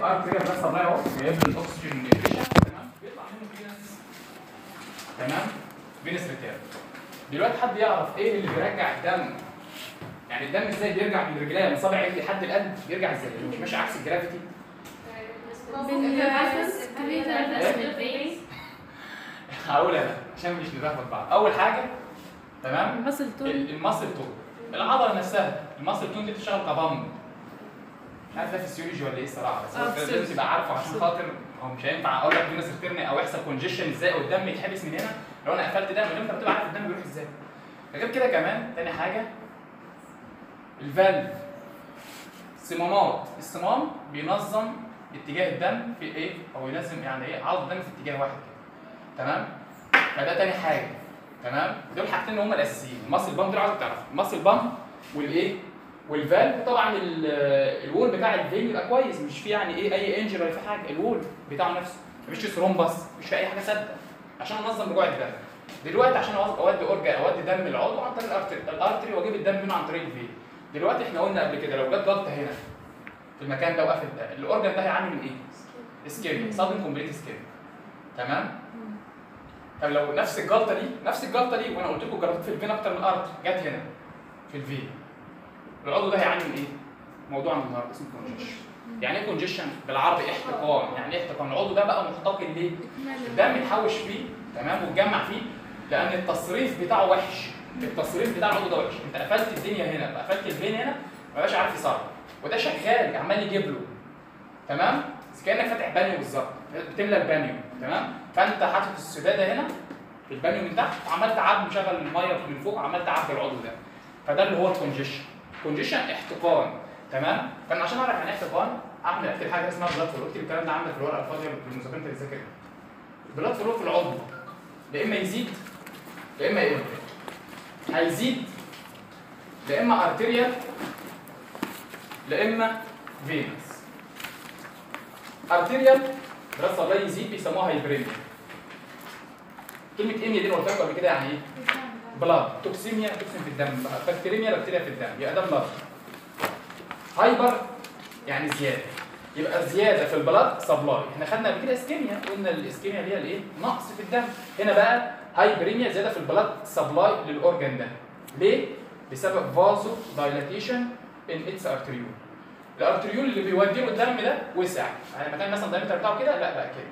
ارتريال بلاد سبلاي اهو جايب لي الاكسجين نيوتريشن تمام بيطلع منه فينس تمام فينس ريتيرن دلوقتي حد يعرف ايه اللي بيرجع الدم يعني الدم ازاي بيرجع من الرجليه من صابع رجلي لحد القلب بيرجع ازاي مش ماشي عكس الجرافيتي هقول انا عشان مش نلخبط بعض اول حاجه تمام المصل تون ال- الماسل تون العضله نفسها الماسل تون دي بتشتغل كبامب مش عارف ده فيسيولوجي ولا ايه الصراحه بس آه، هو لازم فيسيولوجي. تبقى عارفه عشان خاطر هو مش هينفع اقول لك فينس ريتيرن او يحصل كونجيشن ازاي او الدم يتحبس من هنا لو انا قفلت دم انت بتبقى عارف الدم بيروح ازاي غير كده كمان تاني حاجه الفالف صمامات الصمام بينظم اتجاه الدم في ايه او ينظم يعني ايه عرض الدم في اتجاه واحد كده تمام فده تاني حاجه تمام دول حاجتين هم الاساسيين الماسل بامب دول عايزك تعرف الماسل بامب والايه والفالف طبعا ال- الوول بتاع الفين يبقى كويس مش في يعني ايه اي انجل ولا في حاجه الوول بتاعه نفسه مفيش ثرومبس مش في اي حاجه ثابته عشان انظم رجوع الدم دلوقتي عشان أوز- اودي اورجان اودي دم العضو عن طريق الارتري الارتري واجيب الدم منه عن طريق الفين دلوقتي احنا قلنا قبل كده لو جت جلطه هنا في المكان ده وقفت ده الاورجان ده هيعاني من ايه؟ اسكيميا صادم كومبليت اسكيميا تمام؟ طب لو نفس الجلطه دي نفس الجلطه دي وانا قلت لكم جربت في الفين اكتر من الارض جت هنا في الفين العضو ده هيعاني من ايه؟ موضوع من النهارده اسمه كونجيشن يعني ايه كونجيشن بالعربي احتقان يعني ايه احتقان العضو ده بقى محتقن ليه؟ الدم يتحوش فيه تمام ويتجمع فيه لان التصريف بتاعه وحش التصريف بتاع العضو ده وحش انت قفلت الدنيا هنا قفلت الفين هنا ما بقاش عارف يصرف وده شغال عمال يجيب له تمام بس كانك فاتح بانيو بالظبط بتملى البانيو تمام فانت حاطط السداده هنا في البانيو من تحت وعمال تعبي مشغل الميه من فوق وعمال تعبي العضو ده فده اللي هو الكونجيشن كونجيشن احتقان تمام فانا عشان اعرف يعني ايه احتقان اعمل اكتب حاجه اسمها بلاد فلو اكتب الكلام ده عندك في الورقه الفاضيه بالمذاكره اللي بتذاكرها البلاد فلو في العضو يا اما يزيد يا اما يقل هيزيد لا اما ارتيريال لا اما فينس ارتيريال بلاد سبلاي يزيد بيسموها هايبريميا كلمه ايميا دي أنا قلت لكم قبل كده يعني ايه بلاد توكسيميا توكسين في الدم بكتيريميا بكتيريا في الدم يبقى ده بلاد هايبر يعني زياده يبقى زياده في البلاد سبلاي احنا خدنا قبل كده اسكيميا قلنا الاسكيميا اللي هي الايه نقص في الدم هنا بقى هايبريميا زياده في البلاد سبلاي للاورجان ده ليه بسبب فازو دايلاتيشن ان اتس ارتريول الارتريول اللي بيودي له الدم ده وسع يعني مكان مثلا الدايمتر بتاعه كده لا بقى كده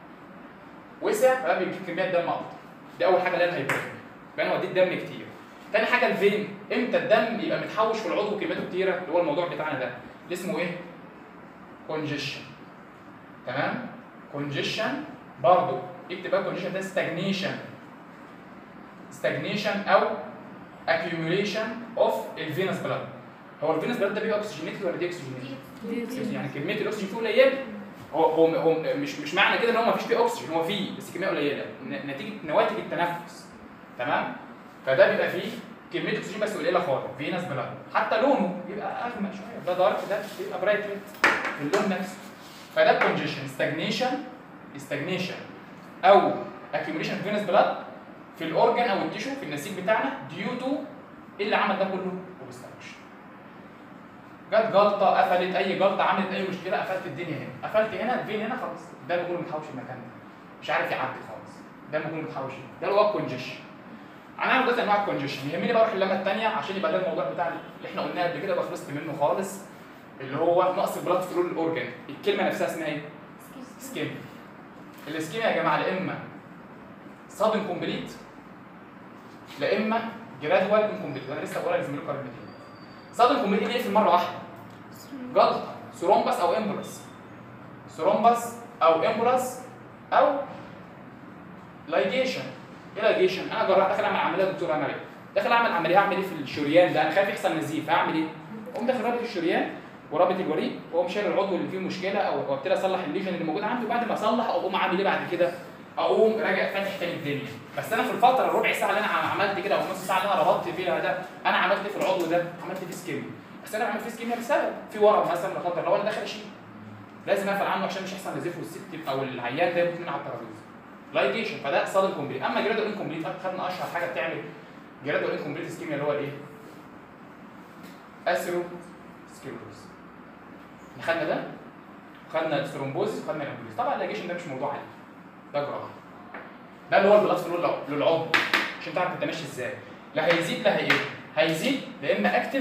وسع فبقى بيجيب كميات دم اكتر دي اول حاجه اللي هي الهايبريميا يبقى انا وديت دم كتير تاني حاجه الفين امتى الدم يبقى متحوش في العضو كمياته كتيره اللي هو الموضوع بتاعنا ده اللي اسمه ايه كونجيشن تمام كونجيشن برضه اكتب بقى كونجيشن ده ستاجنيشن ستاجنيشن او accumulation اوف الفينس بلاد هو الفينس بلاد ده بيبقى اكسجينيتد ولا دي اكسجينيتد؟ يعني كميه الاكسجين فيه قليله هو هو هو مش مش معنى كده ان هو ما فيش فيه اكسجين هو فيه بس كميه قليله ن- نتيجه نواتج التنفس تمام فده بيبقى فيه كميه اكسجين بس قليله خالص فينس بلاد حتى لونه بيبقى اغمق شويه ده دارك ده بيبقى برايت ريد اللون نفسه فده كونجيشن ستاجنيشن ستاجنيشن او accumulation فينس بلاد في الاورجن او التيشو في النسيج بتاعنا ديو تو ايه اللي عمل ده كله؟ اوبستراكشن جت جلطه قفلت اي جلطه عملت اي مشكله قفلت الدنيا هنا قفلت هنا الفين هنا خلاص ده بيكون متحوش المكان ده مش عارف يعدي خالص ده بيكون متحوش هنا. ده اللي هو الكونجيشن هنعرف دلوقتي انواع الكونجيشن يهمني بقى اروح اللمه الثانيه عشان يبقى ده الموضوع بتاع اللي احنا قلناه قبل كده يبقى خلصت منه خالص اللي هو نقص البلاد فلو للاورجن الكلمه نفسها اسمها ايه؟ سكيم الاسكيميا يا جماعه لا اما سادن كومبليت لا اما جرادوال انكمبليت وانا لسه بقولها لزميلكم قبل كده سادن كومبليت دي في مره واحده جلطه ثرومبس او امبولس ثرومبس او امبولس او لايجيشن ايه لايجيشن انا جراح داخل اعمل عمليه يا دكتور عمليه داخل اعمل عمليه هعمل ايه في الشريان ده انا خايف يحصل نزيف هعمل ايه اقوم داخل رابط الشريان ورابط الوريد واقوم شايل العضو اللي فيه مشكله او وابتدي اصلح الليجن اللي موجود عندي وبعد ما اصلح اقوم عامل ايه بعد كده اقوم راجع فاتح تاني الدنيا بس انا في الفتره الربع ساعه اللي انا عملت كده او النص ساعه اللي انا ربطت فيها ده انا عملت ايه في العضو ده عملت فيه سكيميا بس انا عملت فيه سكيميا بسبب في ورم مثلا لا قدر الله انا داخل اشيل لازم اقفل عنه عشان مش يحصل نزيف والست او العيان ده يموت من على الترابيزه لايجيشن فده صادم كومبليت اما جرادو انكمبليت خدنا اشهر حاجه بتعمل جرادو انكمبليت سكيميا اللي هو الايه؟ اثيرو سكيروز خدنا ده خدنا الثرومبوزيس وخدنا الامبوليز طبعا اللاجيشن ده مش موضوع عادي ده جراحه ده اللي هو البلاد فلو للع- للعضو عشان تعرف انت ماشي ازاي لا هيزيد لا هيقل هيزيد لا اما اكتف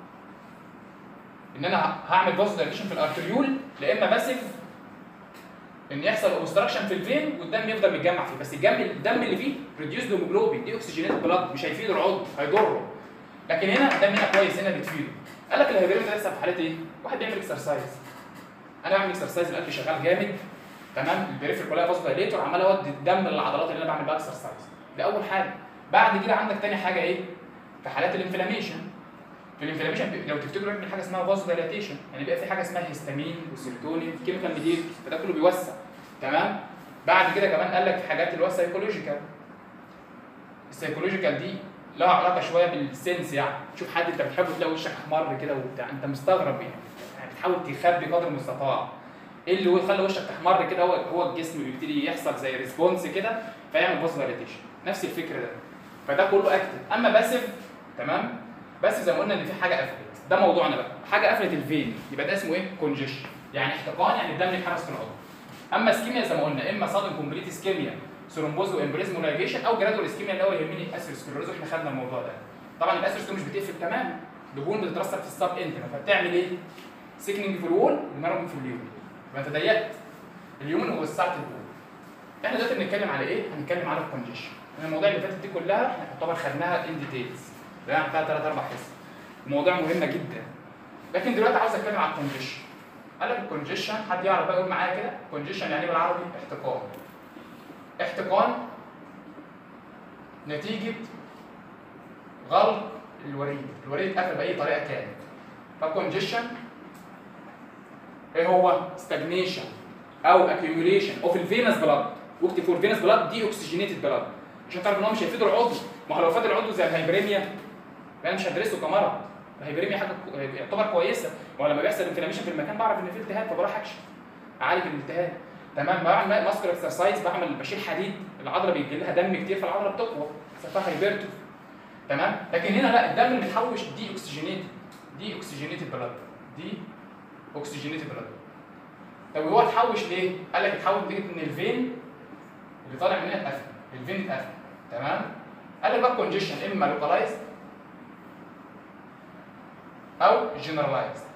ان انا هعمل فاسو دايليشن في الارتريول لا اما باسيف ان يحصل اوبستراكشن في الفين والدم يفضل متجمع فيه بس الجم الدم اللي فيه ريديوسد هيموجلوبين دي اكسجينات بلاد مش هيفيد العضو هيضره لكن هنا الدم هنا كويس هنا بتفيده قال لك الهيبرين ده يحصل في حالات ايه؟ واحد بيعمل اكسرسايز انا بعمل اكسرسايز القلب شغال جامد تمام البريفر كلها فاسو دايليتور عمال اودي الدم للعضلات اللي انا بعمل بقى اكسرسايز ده اول حاجه بعد كده عندك تاني حاجه ايه؟ في حالات الانفلاميشن في الانفلاميشن بي- لو تفتكروا بيعمل حاجه اسمها فازو دايلاتيشن يعني بيبقى في حاجه اسمها هيستامين وسيروتونين كيميكال ميديت فده كله بيوسع تمام بعد كده كمان قال لك في حاجات اللي هو سايكولوجيكال السايكولوجيكال دي لها علاقه شويه بالسنس يعني تشوف حد انت بتحبه تلاقي وشك احمر كده وبتاع انت مستغرب يعني يعني بتحاول تخبي قدر المستطاع ايه اللي هو يخلي وشك تحمر كده هو هو الجسم بيبتدي يحصل زي ريسبونس كده فيعمل فازو دايلاتيشن نفس الفكره ده فده كله اكتف اما باسف تمام بس زي ما قلنا ان في حاجه قفلت ده موضوعنا بقى حاجه قفلت الفين يبقى ده اسمه ايه كونجيشن يعني احتقان يعني الدم يتحبس في العضو اما اسكيميا زي ما قلنا اما صادم كومبليت اسكيميا ثرومبوز وامبريزم ولايجيشن او جرادوال اسكيميا اللي هو يهمني اسيروسكليروز واحنا خدنا الموضوع ده طبعا الاسيروسكليروز مش بتقفل تماما دهون بتترسب في السب انتما فبتعمل ايه؟ سيكنينج في الوول ومرض في اليوم يبقى انت ضيقت اليومن ووسعت الوول احنا دلوقتي بنتكلم على ايه؟ هنتكلم على الكونجيشن المواضيع اللي فاتت دي كلها احنا يعتبر خدناها ان ديتيلز يعني بتاع ثلاث اربع حصص مواضيع مهمه جدا لكن دلوقتي عاوز اتكلم على الكونجيشن قال لك الكونجيشن حد يعرف بقى يقول معايا كده كونجيشن يعني ايه بالعربي احتقان احتقان نتيجه غلق الوريد الوريد اتقفل باي طريقه كانت فالكونجيشن ايه هو ستاجنيشن او accumulation اوف الفينس بلاد واكتب فور فينس بلاد دي اوكسجينيتد بلاد عشان تعرف ان هو مش هيفيد العضو ما هو لو فاد العضو زي الهايبريميا انا مش هدرسه كمرض الهايبريميا حاجه كو- يعتبر كويسه ولما بيحصل انفلاميشن في المكان بعرف ان في التهاب فبروح اكشف اعالج الالتهاب تمام بعمل ماسكر اكسرسايز بعمل بشيل حديد العضله بيجي لها دم كتير فالعضله بتقوى اسمها هايبرتو تمام لكن هنا لا الدم المتحوش دي اوكسجينيتد دي اوكسجينيتد بلاد دي اوكسجينيتد بلاد طب هو اتحوش ليه؟ قال لك اتحول نتيجه ان الفين اللي طالع منها اتقفل الفين اتقفل تمام قال لك بقى كونجيشن اما لوكالايزد او جنرالايزد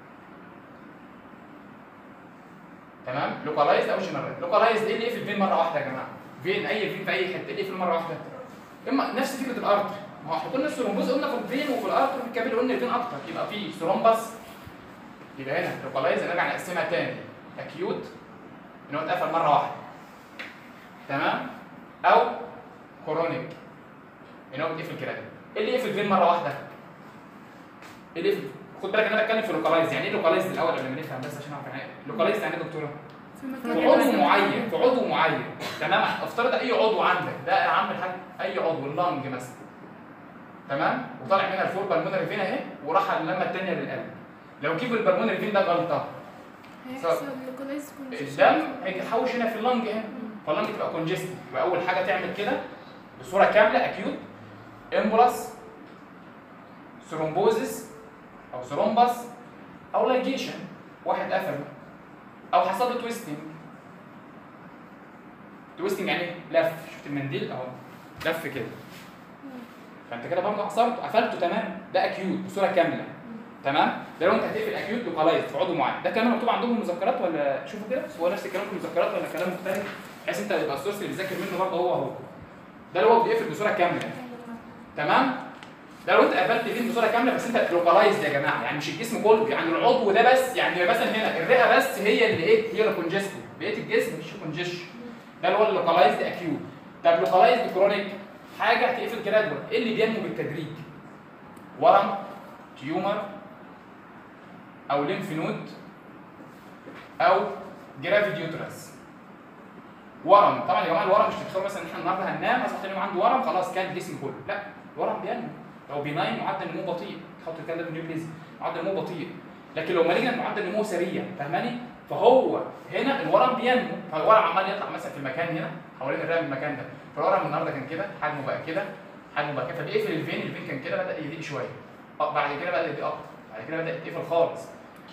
تمام لوكالايزد او جنرالايزد لوكالايزد ايه اللي يقفل الفين مره واحده يا جماعه فين اي فين في اي حته ايه اللي يقفل مره واحده اما نفس فكره الارتر ما هو احنا قلنا الثرومبوز قلنا في الفين وفي الارتر في الكابيل قلنا الفين اكتر يبقى في ثرومبس يبقى هنا لوكالايز نرجع نقسمها تاني اكيوت ان هو اتقفل مره واحده تمام او كرونيك ان هو بيتقفل كده ايه اللي يقفل فين مره واحده؟ ايه اللي يقفل خد بالك ان انا بتكلم في لوكالايز يعني ايه لوكالايز الاول قبل ما نفهم بس عشان اعرف يعني ايه لوكالايز يعني ايه يا دكتوره؟ في في مكان عضو معين. معين في عضو معين تمام افترض اي عضو عندك ده يا عم الحاج اي عضو اللنج مثلا تمام وطالع منها الفور بالمونري فين اهي وراح اللمه الثانيه للقلب لو كيف البالمونري فين ده غلطه هيحصل لوكالايز الدم هيتحوش هنا في اللنج هنا فاللنج تبقى كونجستد يبقى اول حاجه تعمل كده بصوره كامله اكيوت امبولاس ثرومبوزس او ثرومبس او لايجيشن واحد قفل او حصل له تويستنج تويستنج يعني إيه؟ لف شفت المنديل اهو لف كده فانت كده برضه عصرته قفلته تمام ده اكيوت بصوره كامله تمام ده لو انت هتقفل اكيوت لوكالايز في عضو معين ده كلام مكتوب عندكم مذكرات ولا شوفوا كده هو نفس الكلام في المذكرات ولا كلام مختلف بحيث انت يبقى السورس اللي بتذاكر منه برضه هو هو ده اللي هو بيقفل بصوره كامله تمام ده لو انت قفلت فين بصوره كامله بس انت لوكالايز يا جماعه يعني مش الجسم كله يعني العضو ده بس يعني مثلا هنا الرئه بس هي اللي ايه هي اللي كونجستد بقيه الجسم مفيش كونجيشن ده اللي هو اللوكالايزد اكيوت طب لوكالايزد كرونيك حاجه هتقفل جرادوال ايه اللي بينمو بالتدريج ورم تيومر او ليمف نود او جرافيد يوترس ورم طبعا يا جماعه الورم مش تتخيلوا مثلا ان احنا النهارده هننام اصحى تاني يوم عنده ورم خلاص كان الجسم كله لا الورم بينمو لو بينايم معدل نمو بطيء تحط الكلام ده في الانجليزي معدل نمو بطيء لكن لو مالجنت معدل نمو سريع فاهماني فهو هنا الورم بينمو فالورم عمال يطلع مثلا في المكان هنا حوالين الرئه من المكان ده فالورم النهارده كان كده حجمه بقى كده حجمه بقى كده فبيقفل الفين الفين كان كده بدا يضيق شويه اه بعد كده بدا يضيق اكتر بعد كده بدا يتقفل خالص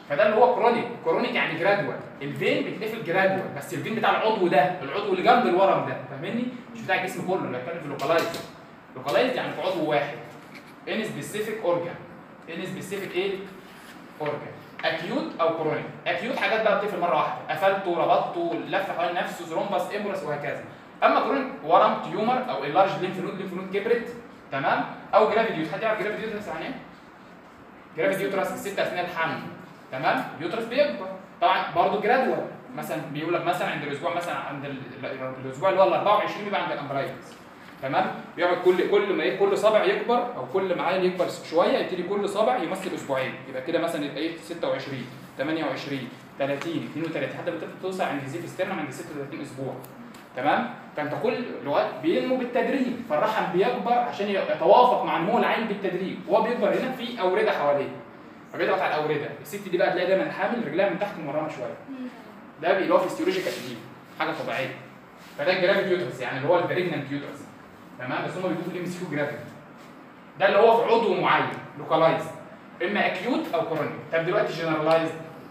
فده اللي هو كرونيك كرونيك يعني جرادوال الفين بيتقفل جرادوال بس الفين بتاع العضو ده العضو اللي جنب الورم ده فاهمني مش بتاع الجسم كله انا بتكلم في لوكالايز لوكالايز يعني في عضو واحد ان سبيسيفيك اورجان ان سبيسيفيك ايه اورجان اكيوت او كرونيك اكيوت حاجات بقى بتقفل مره واحده قفلته ربطته لف حوالين نفسه ثرومبس امبرس وهكذا اما كرونيك ورم تيومر او اللارج ليمف نود ليمف نود كبرت تمام او جرافيديوت حد يعرف جرافيديوت يعني ايه جرافيديوترس في الست اثناء الحمل تمام اليوترس بيكبر طبعا برضه جرادوال مثلا بيقول لك مثلا عند الاسبوع مثلا عند ال- ال- الاسبوع اللي هو ال 24 بيبقى عند الامبرايتس تمام بيقعد كل كل ما ايه كل صابع يكبر او كل ما عيل يكبر شويه يبتدي كل صابع يمثل اسبوعين يبقى كده مثلا يبقى ايه 26 28 30 32 حتى بتبقى توصل عند زيف ستيرنم عند 36 اسبوع تمام فانت كل الوقت بينمو بالتدريج فالرحم بيكبر عشان يتوافق مع نمو العين بالتدريج وهو بيكبر هنا في اورده حواليه فبيضغط على الاورده الست دي بقى تلاقي دايما الحامل رجلها من تحت مورمه شويه ده اللي هو فيستيولوجيكال دي حاجه طبيعيه فده الجرافيد يوترس يعني اللي هو البريجننت يوترس تمام بس هم بيقولوا ليه مسكوا جرافيد ده اللي هو في عضو معين لوكالايز اما اكيوت او كرونيك طب دلوقتي جنرالايز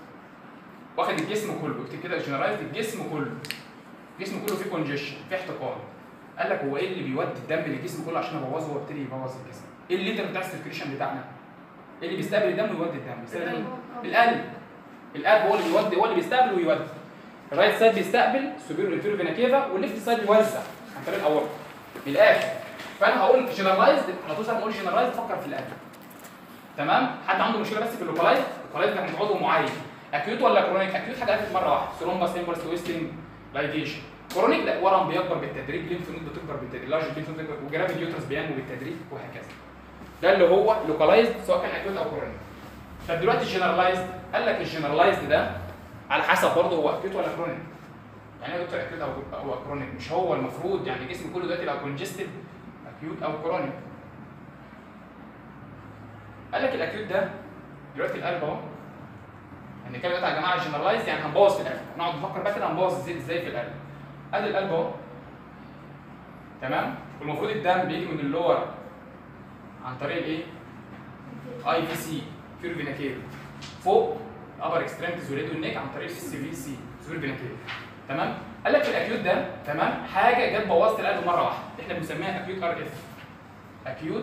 واخد الجسم كله اكتب كده جنرالايز الجسم كله الجسم كله فيه كونجيشن فيه احتقان قال لك هو ايه اللي بيودي الدم للجسم كله عشان ابوظه وابتدي يبوظ الجسم ايه الليتر بتاع السيركيشن بتاعنا ايه اللي بيستقبل الدم ويودي الدم بيستقبل الدم القلب القلب هو اللي بيودي هو اللي بيستقبل ويودي الرايت سايد بيستقبل سوبيرو انفيرو فينا كيفا والليفت سايد بيوزع عن طريق الاورطه من الاخر فانا هقول جنرالايزد على طول لما اقول جنرالايزد فكر في القلب تمام حد عنده مشكله بس في اللوكالايز اللوكالايز ده عند عضو معين اكيوت ولا كرونيك اكيوت حاجه قفلت مره واحده ثرومبس امبرس تويستنج لايجيشن كرونيك لا ورم بيكبر بالتدريج ليمف نود بتكبر بالتدريج لارج ليمف نود بتكبر وجرافيد يوترس بينمو بالتدريج وهكذا ده اللي هو لوكالايزد سواء كان اكيوت او كرونيك طب دلوقتي الجنرالايزد قال لك الجنرالايزد ده على حسب برضه هو اكيوت ولا كرونيك يعني ايه دكتور اكيوت او او كرونيك مش هو المفروض يعني الجسم كله دلوقتي يبقى كونجستد اكيوت او كرونيك قال لك الاكيوت ده دلوقتي القلب اهو هنتكلم دلوقتي يا جماعه الجنرالايز يعني هنبوظ في القلب نقعد نفكر بقى كده هنبوظ ازاي ازاي في القلب ادي القلب اهو تمام والمفروض الدم بيجي من اللور عن طريق الايه اي في سي فيرو فينا كيف فوق ابر اكستريمتيز وريدو النيك عن طريق اس في سي فيرو فينا كيف تمام قال لك في الاكيوت ده تمام حاجه جت بوظت القلب مره واحده احنا بنسميها اكيوت ار اف اكيوت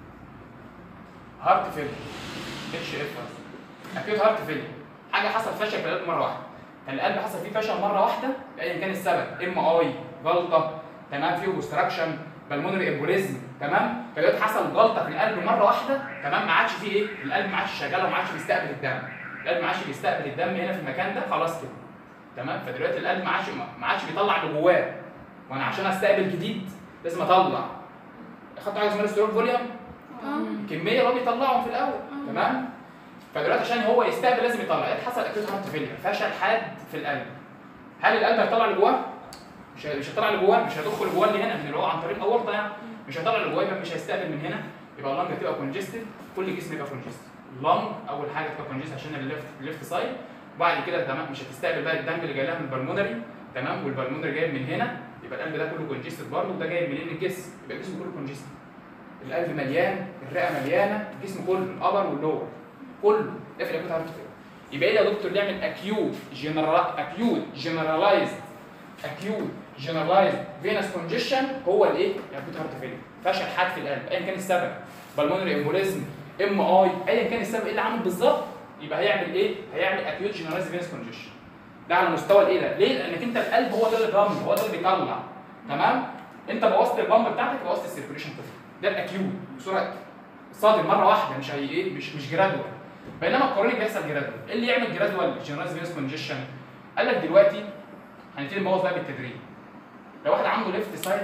هارت فيلر اتش اف اكيوت هارت فيلر حاجه حصل فشل في القلب مره واحده القلب حصل فيه فشل مره واحده ايا كان السبب ام اي جلطه تمام فيه اوبستراكشن بالمونري امبوليزم تمام فدلوقتي حصل جلطه في القلب مره واحده تمام ما عادش فيه ايه القلب ما عادش شغال وما عادش بيستقبل الدم القلب ما عادش بيستقبل الدم هنا في المكان ده خلاص كده تمام فدلوقتي القلب ما عادش ما عادش بيطلع اللي جواه وانا عشان استقبل جديد لازم اطلع خدت حاجه اسمها ستروك فوليوم اه الكميه اللي هو بيطلعهم في الاول تمام فدلوقتي عشان هو يستقبل لازم يطلع ايه حصل اكيوت هارت فيلير فشل حاد في القلب هل القلب هيطلع اللي جواه مش هي- مش هيطلع اللي جواه مش هيدخل جواه اللي هنا من اللي هو عن طريق الاورطه يعني مش هيطلع اللي جواه يبقى مش هيستقبل من هنا يبقى اللنج هتبقى كونجستد كل جسم يبقى كونجستد اللنج اول حاجه تبقى كونجستد عشان الليفت الليفت سايد وبعد كده تمام مش هتستقبل بقى الدم اللي جاي لها من البلمونري تمام والبلمونري جاي من هنا يبقى القلب ده كله كونجستد برضه وده جاي منين من الجسم يبقى الجسم كله كونجستد القلب مليان الرئه مليانه الجسم كله الابر واللور كله ده في الاكيوت هارت فيلير يبقى ايه يا دكتور نعمل اكيوت جنرال اكيوت جنرالايزد اكيوت جنرالايزد فينس كونجيشن هو الايه؟ الاكيوت هارت فيلير فشل حاد في القلب ايا كان السبب بالمونري امبوليزم ام اي ايا كان السبب ايه اللي عامل بالظبط يبقى هيعمل ايه؟ هيعمل اكيوت جنرالايزد فينس كونجيشن ده على مستوى الايه ده؟ ليه؟ لانك انت القلب هو ده اللي بيرمي هو ده اللي بيطلع تمام؟ انت بوظت البامب بتاعتك بوظت السيركيوليشن بتاعتك ده الاكيوت بسرعه صادم مره واحده مش هي ايه مش مش جرادوال بينما الكورونيك بيحصل جرادوال ايه اللي يعمل جرادوال جنرالايز فينس كونجيشن قال لك دلوقتي هنبتدي نبوظ بقى بالتدريج لو واحد عنده ليفت سايد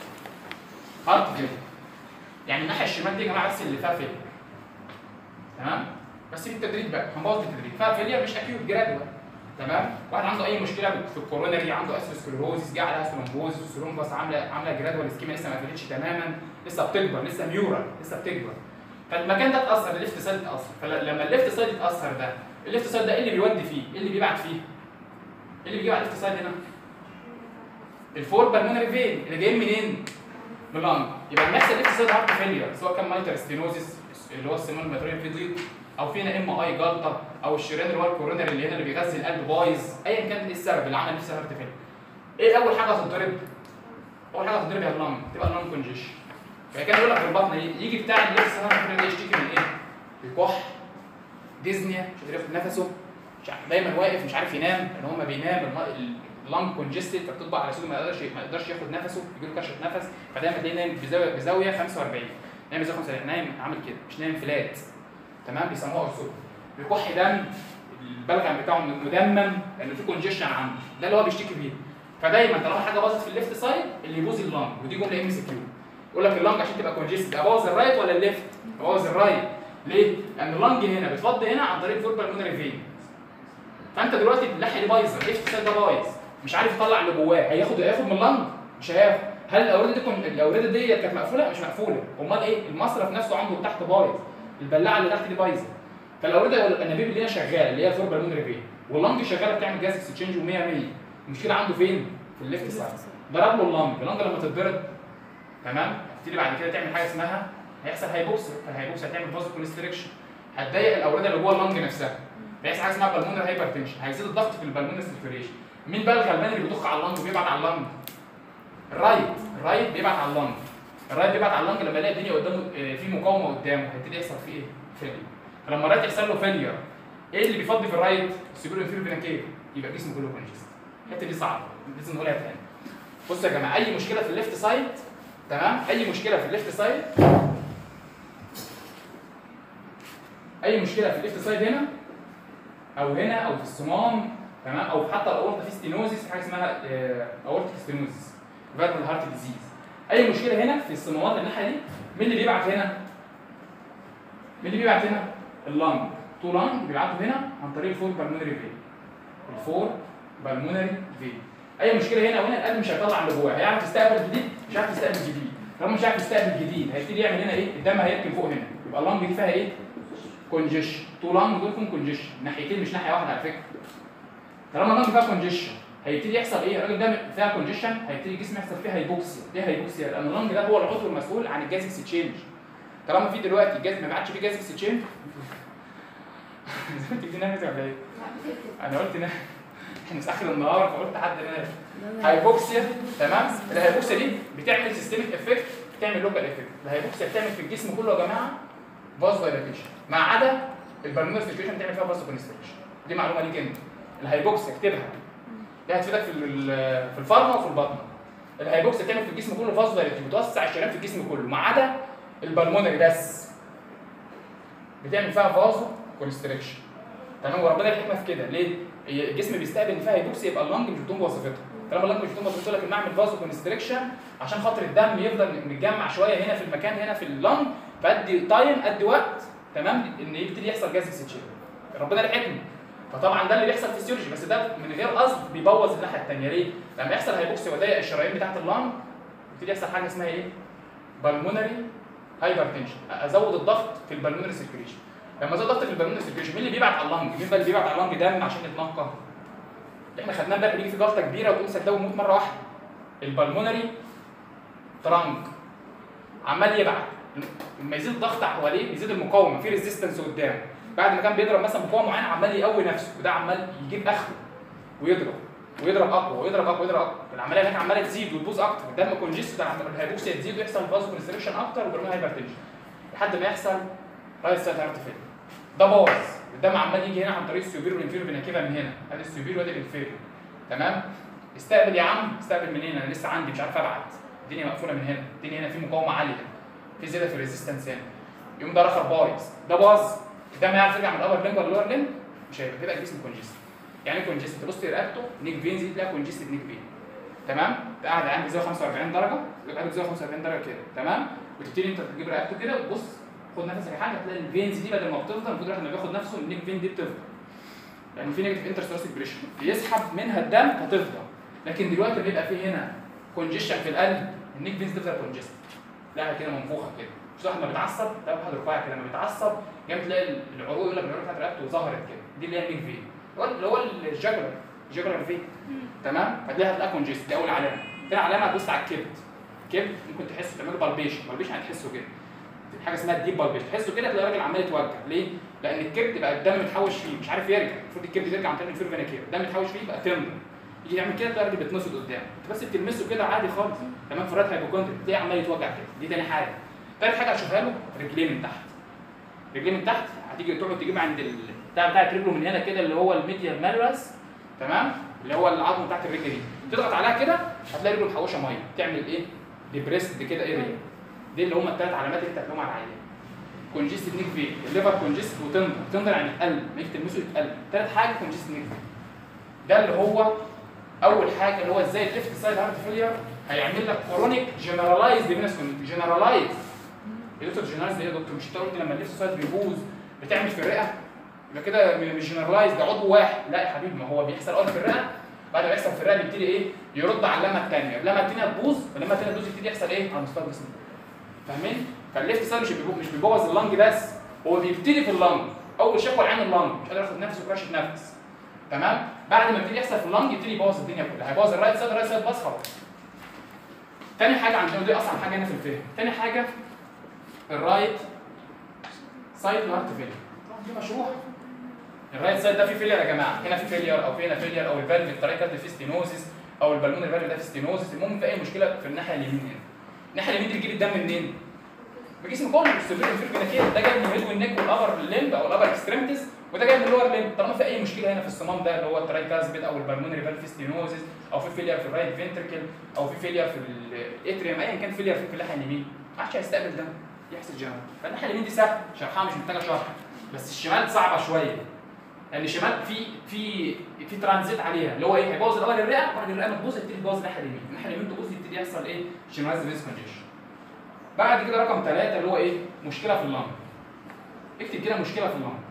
هارت فيلر يعني الناحيه الشمال دي يا جماعه بس اللي فيها فيلر تمام بس بالتدريج بقى هنبوظ بالتدريج فيها فيلير مش اكيوت جرادوال تمام واحد عنده اي مشكله في الكورونري عنده اسيروسكليروزس جه عليها ثرومبوزس ثرومبس عامله عامله جرادوال سكيما لسه ما قفلتش تماما لسه بتكبر لسه ميورال لسه بتكبر فالمكان ده اتاثر الليفت سايد اتاثر فلما الليفت سايد اتاثر ده الليفت سايد ده ايه اللي بيودي فيه؟ ايه اللي بيبعت فيه؟ ايه اللي بيجي على الليفت سايد هنا؟ الفور بالمونري فين اللي جايين منين؟ من اللنج يبقى لما يحصل ليفت سايد هارت فيلير سواء كان مايتر ستينوزيس اللي هو السيمون الماتريال في ضيق او في هنا ام اي جلطه او الشريان اللي هو الكورونري اللي هنا اللي بيغذي القلب بايظ ايا كان ايه السبب اللي عمل نفسي هارت فيلر ايه اول حاجه هتتضرب؟ اول حاجه هتتضرب هي اللنج تبقى اللنج كونجيشن فكان يقول لك في البطن ايه يجي بتاع اللي لسه هارت فيلر ده يشتكي من ايه؟ بيكح ديزنيا مش قادر ياخد نفسه مش عارف دايما واقف مش عارف ينام ان هو ما بينام الم- اللنج كونجستد فبتطبق على سوق ما يقدرش ما يقدرش ياخد نفسه يجي له كرشه نفس فدايما تلاقيه نايم بزاويه بزاويه 45 نايم بزاويه 45 نايم عامل كده مش نايم فلات تمام بيسموها ارسول بيكح دم البلغم بتاعه مدمم لان في كونجيشن عنده ده اللي هو بيشتكي بيه فدايما طالما حاجه باظت في الليفت سايد اللي يبوظ اللنج ودي جمله ام سي كيو يقول لك اللنج عشان تبقى كونجستد ابوظ الرايت ولا الليفت؟ ابوظ الرايت ليه؟ لان اللنج هنا بتفضي هنا عن طريق الفور بالمونري فين فانت دلوقتي اللحيه دي بايظه الليفت سايد ده بايظ مش عارف يطلع اللي جواه هياخد هياخد من اللنج مش هياخد هل الاورده دي كن- الاورده دي كانت مقفوله مش مقفوله امال ايه المصرف نفسه عنده تحت بايظ البلاعه اللي تحت دي بايظه فالاورده الانابيب اللي هي شغاله اللي هي الفور بالمونري فين واللنج شغاله بتعمل جاز اكسشينج و100 100 المشكله عنده فين في الليفت سايد ضرب له اللنج اللنج لما تتضرب تمام هتبتدي بعد كده تعمل حاجه اسمها هيحصل هايبوكسيا فالهايبوكسيا هتعمل فازو كونستريكشن هتضيق الاورده اللي جوه اللنج نفسها بيحصل حاجه اسمها بالمونر هايبرتنشن هيزيد الضغط في البالمونر سيركيوليشن مين بقى الغلبان اللي بيضخ على اللنج وبيبعت على اللنج الرايت الرايت بيبعت على اللنج الرايت بيبعت على اللنج لما يلاقي الدنيا قدامه آه، في مقاومه قدامه هيبتدي يحصل فيه ايه؟ فيلير فلما الرايت يحصل له فيلير ايه اللي بيفضي في الرايت؟ السيبيرو انفيرو فينا كيف يبقى جسمه كله كونجست الحته دي صعبه لازم نقولها تاني بصوا يا جماعه اي مشكله في الليفت سايد تمام اي مشكله في الليفت سايد اي مشكله في الليفت سايد هنا او هنا او في الصمام تمام او حتى الاورطه في ستينوزيس في حاجه اسمها اورتيك ستينوزيس فيربال هارت ديزيز اي مشكله هنا في الصمامات الناحيه دي مين اللي بيبعت هنا؟ مين اللي بيبعت هنا؟ اللنج تو لانج بيبعتوا هنا عن طريق الفور بالمونري فين الفور بالمونري فين اي مشكله هنا وهنا القلب مش هيطلع اللي جواه هيعرف يستقبل جديد مش عارف يستقبل جديد طالما مش عارف يستقبل جديد هيبتدي يعمل هنا ايه الدم هيركن فوق هنا يبقى اللنج دي فيها ايه كونجيشن تو لانج دول فيهم كونجيشن ناحيتين مش ناحيه واحده على فكره طالما اللنج فيها كونجيشن هيبتدي يحصل ايه الراجل ده فيها كونجيشن هيبتدي الجسم يحصل فيه هايبوكسيا ليه هايبوكسيا لان اللنج ده هو العضو المسؤول عن الجاز اكسشينج طالما في دلوقتي الجاز ما عادش في جاز اكسشينج انت بتنام ولا ايه؟ انا قلت نام احنا في اخر النهار فقلت حد نام هايبوكسيا تمام الهايبوكسيا دي بتعمل سيستميك افكت بتعمل لوكال افكت الهايبوكسيا بتعمل في الجسم كله يا جماعه فاز دايلاتيشن ما عدا البالمونر سيركيشن بتعمل فيها فاز كونستريكشن دي معلومه ليك انت الهايبوكسيا اكتبها دي هتفيدك في ال- في الفارما وفي البطن الهايبوكسيا بتعمل في الجسم كله فاز دايلاتيشن بتوسع الشريان في الجسم كله ما عدا البالمونري بس بتعمل فيها فازو كونستريكشن تمام وربنا الحكمه في كده ليه؟ هي الجسم بيستقبل ان فيها هيبوكسيا يبقى اللنج مش بتقوم بوظيفتها طالما اللنج مش بتقوم بوظيفتها لكن نعمل فازو كونستريكشن عشان خاطر الدم يفضل متجمع شويه هنا في المكان هنا في اللنج فادي تايم ادي وقت تمام ان يبتدي يحصل جاز اكسشينج ربنا الحكمه فطبعا ده اللي بيحصل فيسيولوجي بس ده من غير قصد بيبوظ الناحيه الثانيه ليه؟ لما يحصل هيبوكسيا ويضيق الشرايين بتاعت اللنج يبتدي يحصل حاجه اسمها ايه؟ بالمونري هايبرتنشن ازود الضغط في البالمونري سيركيوليشن لما ازود الضغط في البالمونري سيركيوليشن مين اللي بيبعت على اللنج؟ مين بقى اللي بيبعت على اللنج دم عشان يتنقى؟ احنا خدناه امبارح بيجي في جلطه كبيره وتقوم سداه ويموت مره واحده البالمونري ترانك عمال يبعت لما يزيد الضغط حواليه بيزيد المقاومه في ريزيستنس قدامه بعد ما كان بيضرب مثلا مقاومه معينه عمال يقوي نفسه وده عمال يجيب اخره ويضرب ويضرب اقوى ويضرب اقوى ويضرب اقوى العمليه هناك عماله تزيد وتبوظ اكتر الدم كونجست الهيبوكسيا تزيد ويحصل فازو كونستريكشن اكتر وبرميها هايبرتنشن لحد ما يحصل رايت سايد هارت فيل ده باظ الدم عمال يجي هنا عن طريق السيوبير والانفيرو بنكبه من هنا ادي السيوبير وادي الانفيرو تمام استقبل يا عم استقبل منين انا لسه عندي مش عارف ابعت الدنيا مقفوله من هنا الدنيا هنا في مقاومه عاليه في زياده في الريزيستنس هنا يقوم ده رخر بايظ ده باظ الدم يعرف يرجع من الابر ليمب ولا اللور ليمب مش هيبقى تبقى الجسم كونجست يعني كونجست تبص رقبته نيك فينز دي تلاقيها كونجستد نيك فين تمام قاعد عندي زاويه 45 درجه يبقى قاعد زاويه 45 درجه كده تمام وتبتدي انت تجيب رقبته كده وتبص خد نفسك حاجه هتلاقي الفينز دي بدل ما بتفضل المفروض الواحد لما بياخد نفسه النيك فين دي بتفضل لان في نيجاتيف انترستراسيك بريشر بيسحب منها الدم فتفضل لكن دلوقتي بيبقى في هنا كونجيشن في القلب النيك فينز تفضل كونجست تلاقيها كده منفوخه كده مش واحد ما بيتعصب ده واحد رفيع كده لما بيتعصب جامد تلاقي العروق يقول لك العروق بتاعت رقبته ظهرت كده دي اللي هي النيك فين هو اللي هو الجاكولار الجاكولار فين تمام فدي هتلاقيها كونجست دي اول علامه تاني علامه هتبص على الكبد الكبد ممكن تحسه تعمله بالبيشن بالبيشن هتحسه كده حاجه اسمها الديب بالبيشن تحسه كده تلاقي الراجل عمال يتوجع ليه؟ لان الكبد بقى الدم متحوش فيه مش عارف يرجع المفروض الكبد يرجع عن طريق الفيرو فينا كير الدم متحوش فيه بقى تندر يجي يعمل كده تلاقي الراجل بيتنصت قدام انت بس بتلمسه كده عادي خالص تمام فرات هيبوكوندري تلاقيه عمال يتوجع كده دي تاني حاجه تالت حاجه هشوفها له رجليه من تحت رجليه من تحت هتيجي تقعد تجيب عند ال- بتاع بتاعت رجله من هنا كده اللي هو الميديال مالراس تمام اللي هو العظم بتاعت الرجل دي تضغط عليها كده هتلاقي رجله محوشه ميه تعمل ايه ديبريسد كده اريا دي اللي هم الثلاث علامات اللي انت هتلاقيهم على العيان كونجستد نيك فين الليفر كونجستد وتندر تندر يعني يتقلب ما يجي تلمسه يتقلب ثالث حاجه كونجستد نيك فين ده اللي هو اول حاجه اللي هو ازاي الليفت سايد هارت فيلير هيعمل لك كرونيك جنرالايزد فينس جنرالايز يا دكتور جنرالايز ايه يا دكتور مش انت قلت لما الليفت سايد بيبوظ بتعمل في الرئه يبقى كده م- مش جنرالايز ده عضو واحد لا يا حبيبي ما هو بيحصل اول في الرئه بعد ما يحصل في الرئه بيبتدي ايه يرد على اللمه الثانيه اللمه الثانيه تبوظ واللمه الثانيه تبوظ يبتدي يحصل ايه على مستوى الجسم كله. فاهمين فالليفت سايد مش بيبو- مش بيبوظ اللنج بس هو بيبتدي في اللنج اول شكوى العين اللنج مش قادر ياخد نفسه وكراش نفس تمام بعد ما يبتدي يحصل في اللنج يبتدي يبوظ الدنيا كلها هيبوظ الرايت سايد الرايت سايد باص خلاص تاني حاجه عندنا دي اصعب حاجه هنا في الفهم تاني حاجه الرايت سايد هارت فيلير دي مشروحه الرايت سايد ده فيه فيلير يا جماعه هنا في فيلير او في هنا فيلير او الفالف الطريقه ده فيه ستينوزيس او البالون الفالف ده فيه ستينوزيس المهم في اي مشكله في الناحيه اليمين هنا الناحيه اليمين دي بتجيب الدم منين؟ من الجسم كله السوبر انفيرفيناكير ده جاي من الهيد والنك والابر ليمب او الابر اكستريمتيز وده جاي من اللور ليمب طالما في اي مشكله هنا في الصمام ده اللي هو الترايكاسبيد او البالمونري فالف ستينوزيس او في فيلير في الرايت فينتركل او في فيلير في الاتريوم ايا كان فيلير في الناحيه اليمين ما عادش هيستقبل دم يحصل جنرال فالناحيه اليمين دي سهل شرحها مش محتاجه شرح بس الشمال صعبه شويه لان الشمال في في في ترانزيت عليها اللي هو ايه هيبوظ الاول الرئه وبعد الرئه ما تبوظ يبتدي يبوظ الناحيه اليمين الناحيه اليمين تبوظ يبتدي يحصل ايه جنرالايز فينس كونجيشن بعد كده رقم ثلاثة اللي هو ايه مشكله في اللنج اكتب كده مشكله في اللنج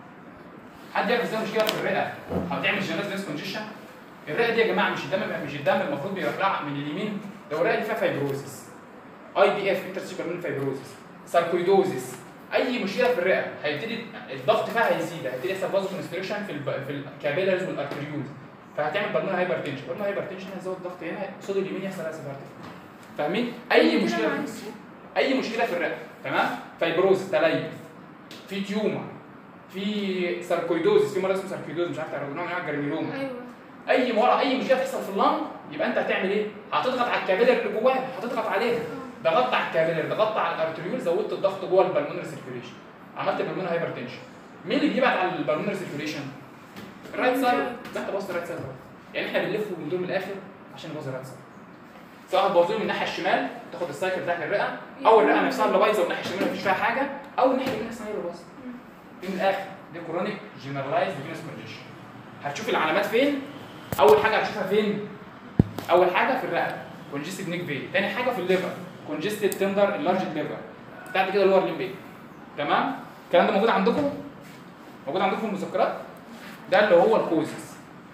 حد يعرف ازاي مشكله في الرئه او تعمل جنرالايز فينس كونجيشن الرئه دي يا جماعه مش الدم مش الدم المفروض بيطلع من اليمين لو الرئه دي فيها فايبروزس اي بي اف انترسيبرمين فايبروزس ساركويدوزس اي مشكله في الرئه هيبتدي الضغط فيها هيزيد هيبتدي يحصل فازو كونستريكشن في الب... في الكابيلاريز والارتريولز فهتعمل بالون هايبر تنشن بالون هايبر تنشن هيزود الضغط هنا قصاد اليمين يحصل اسف فاهمين اي كده مشكله معلش. اي مشكله في الرئه تمام فايبروز تليف في تيومر في ساركويدوز في مرض اسمه ساركويدوز مش عارف تعرفوا نوع من انواع الجرانيولوما ايوه اي مرة اي مشكله تحصل في اللنج يبقى انت هتعمل ايه؟ هتضغط على الكابيلر اللي جواها هتضغط عليها ضغطت على الكابيلر ضغطت على الارتريول زودت الضغط جوه البلمونري سيركيوليشن عملت بالمونري هايبر تنشن مين اللي بيبعت على البلمونري سيركيوليشن؟ الرايت سايد لا انت بص الرايت سايد اهو. يعني احنا بنلف وبندور من الاخر عشان نبوظ الرايت سايد سواء هتبوظوه من الناحيه الشمال تاخد السايكل بتاعت الرئه او الرئه نفسها اللي بايظه والناحيه الشمال مفيش فيها حاجه او الناحيه اليمين نفسها هي اللي بايظه دي من الاخر دي كرونيك جنرالايزد فينس كونجيشن هتشوف العلامات فين اول حاجه هتشوفها فين اول حاجه في الرئه كونجستد نيك فين تاني حاجه في الليفر كونجستد تندر اللارج ليفر بعد كده اللور ليمبيك تمام الكلام ده موجود عندكم موجود عندكم في المذكرات ده اللي هو الكوزز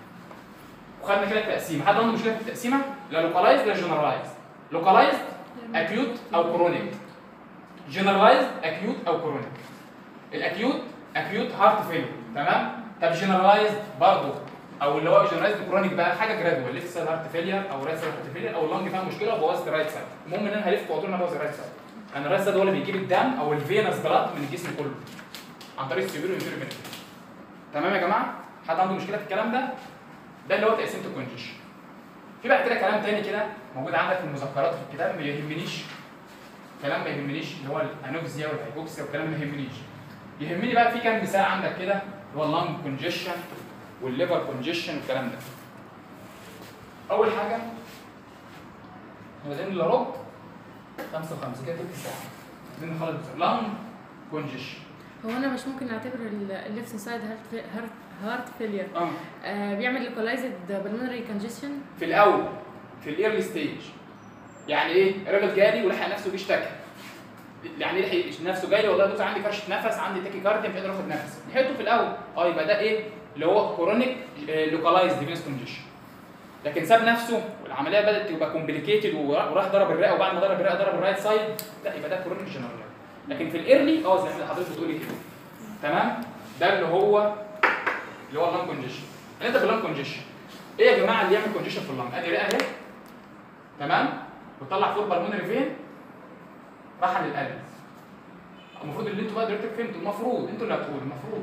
وخدنا كده التقسيمه حد عنده مشكله في التقسيمه لا لوكالايز لا جنرالايز لوكالايز اكيوت او كرونيك جنرالايز اكيوت او كرونيك الاكيوت اكيوت هارت فيلر تمام طب جنرالايز برضه او اللي هو جنرالايز كرونيك بقى حاجه جرادوال ليفت سايد هارت فيلير او رايت سايد هارت فيلير او اللنج فيها مشكله وبوظت الرايت سايد المهم ان انا هلف واقول انا بوظ الرايت سايد لان الرايت سايد هو اللي بيجيب الدم او الفينس بلاد من الجسم كله عن طريق السيبيرو والانفيرو فينس تمام يا جماعه حد عنده مشكله في الكلام ده ده اللي هو تقسيمه الكونجيشن في بقى كده كلام تاني كده موجود عندك في المذكرات في الكتاب ما يهمنيش كلام ما يهمنيش اللي هو الانوكسيا والهايبوكسيا والكلام ما يهمنيش يهمني بقى في كام مثال عندك كده اللي هو اللانج كونجيشن والليفر كونجيشن والكلام ده اول حاجه بادئين الا ربع خمسة وخمسة كده تلت ساعة عايزين نخلص بسرعة لانج كونجيشن هو انا مش ممكن نعتبر الليفت سايد هارت هارت هارت فيلير اه آه بيعمل لوكالايزد بالمونري كونجيشن في الاول في الايرلي ستيج يعني ايه الراجل جالي ولحق نفسه بيشتكي يعني ايه لحق نفسه جاي والله يا دكتور عندي فرشه نفس عندي تاكي كارديا مش قادر اخد نفس لحقته في الاول اه يبقى ده ايه اللي هو كورونيك لوكالايزد فينس كونجيشن لكن ساب نفسه والعمليه بدات تبقى كومبليكيتد وراح ضرب الرئه وبعد ما ضرب الرئه ضرب الرايت سايد لا يبقى ده كورونيك جنرال لكن في الايرلي اه زي ما حضرتك بتقولي كده تمام ده اللي هو اللي هو اللانج كونجيشن انت باللانج كونجيشن ايه يا جماعه اللي يعمل كونجيشن في اللانج ادي رئه اهي تمام وتطلع فوق بالمونري فين راح للقلب المفروض اللي انتوا بقى دلوقتي فهمتوا المفروض انتوا اللي هتقولوا المفروض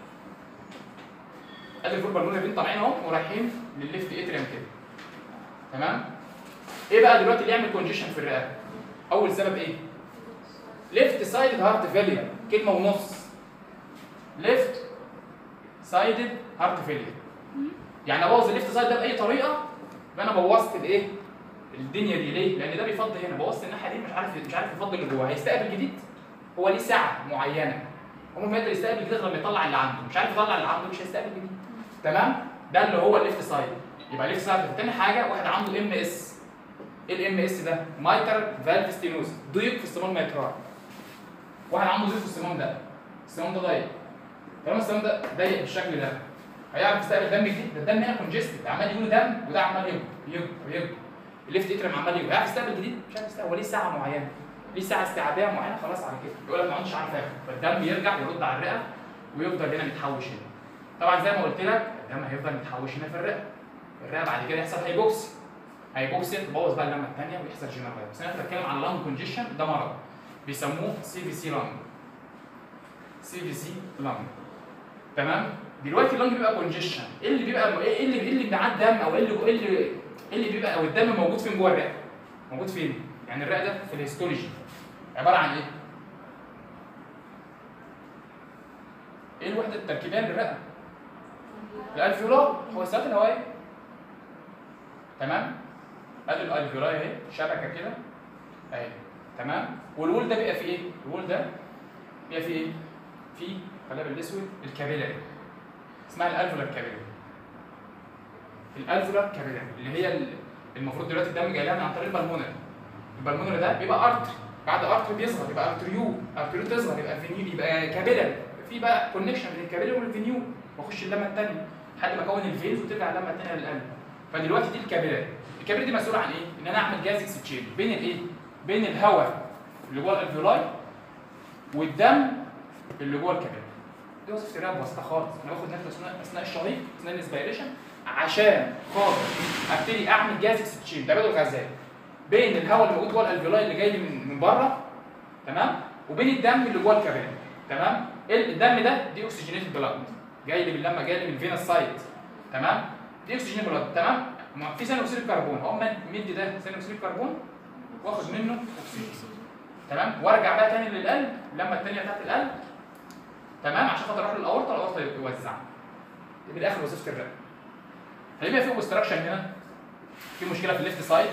ادي الفور بالمونري فين طالعين اهو ورايحين للليفت اتريم كده تمام ايه بقى دلوقتي اللي يعمل كونجيشن في الرئه اول سبب ايه ليفت سايدد هارت فيلير كلمه ونص ليفت سايدد هارت فيلير يعني ابوظ الليفت سايد ده باي طريقه يبقى انا بوظت الايه الدنيا دي ليه لان ده بيفضي هنا بوظت الناحيه دي مش عارف مش عارف يفضي اللي جوه هيستقبل جديد هو ليه ساعه معينه عمره ما يقدر يستقبل جديد غير لما يطلع اللي عنده مش عارف يطلع اللي عنده مش هيستقبل جديد تمام ده اللي هو الليفت سايد يبقى ليفت سايد تاني حاجه واحد عنده ام اس ايه الام اس ده مايتر فالف ستينوز ضيق في الصمام الميترال واحد عنده ضيق في الصمام ده الصمام ده ضيق طالما الصمام ده ضيق بالشكل ده هيعرف يستقبل دم جديد ده الدم هنا كونجستد عمال يقول دم وده عمال يكبر يكبر يكبر الليفت اترم عمال يكبر هيعرف يستقبل جديد مش عارف يستقبل هو ليه ساعه معينه ليه ساعه استيعابيه معينه خلاص على كده يقول لك ما عادش عارف اكل فالدم يرجع يرد على الرئه ويفضل هنا متحوش هنا طبعا زي ما قلت لك الدم هيفضل متحوش هنا في الرئه الرئه بعد كده يحصل هيبوكسي هيبوكسي تبوظ بقى اللمه الثانيه ويحصل جينيرال بس انا بتكلم عن لانج كونجيشن ده مرض بيسموه سي في سي لانج سي في سي لانج تمام دلوقتي اللنج بيبقى كونجيشن ايه اللي بيبقى ايه اللي ايه اللي معاه الدم او ايه اللي ايه اللي ايه اللي بيبقى او الدم موجود فين جوه الرئه موجود فين يعني الرئه ده في الهيستولوجي عباره عن ايه ايه الوحده التركيبيه للرئه الالفيولار هو الساعات الهوائيه تمام ادي الالفيولاي اهي شبكه كده اهي تمام والوول ده بيبقى فيه ايه الوول ده بيبقى فيه ايه فيه خليها بالاسود الكابيلاري اسمها الالفولار كابيلاري الالفولار كابيلاري اللي هي ال- المفروض دلوقتي الدم جاي لنا عن طريق البلمونري البلمونري ده بيبقى ارتري بعد ارتري بيصغر يبقى ارتريو ارتريو تصغر يبقى فينيو يبقى كابيلاري في بقى كونكشن بين الكابيلاري والفينيو واخش اللمه الثانيه لحد ما اكون الفيلز وترجع اللمه الثانيه للقلب فدلوقتي دي الكابيلاري الكابيلاري دي مسؤوله عن ايه؟ ان انا اعمل جاز اكسشينج بين الايه؟ بين الهواء اللي جوه الالفيولاي والدم اللي جوه الكابيلاري دي وظيفه الرئه بسيطه خالص انا باخد نفس اثناء اثناء الشهيق اثناء الانسبيريشن عشان خاطر ابتدي اعمل جاز اكسشينج تبادل غازات بين الهواء اللي موجود جوه الالفيولاي اللي جاي لي من من بره تمام وبين الدم اللي جوه الكبد تمام الدم ده دي اوكسجينيتد بلاد جاي لي من لما جاي لي من فينا سايت تمام دي اكسجين بلاد تمام ما في ثاني اكسيد الكربون اقوم مدي ده ثاني اكسيد الكربون واخد منه اكسجين تمام وارجع بقى تاني للقلب اللمه الثانيه بتاعت القلب تمام عشان خاطر اروح للاورطه الاورطه يوزع دي بالاخر وظيفه الرئه هيبقى في اوبستراكشن هنا في مشكله في الليفت سايد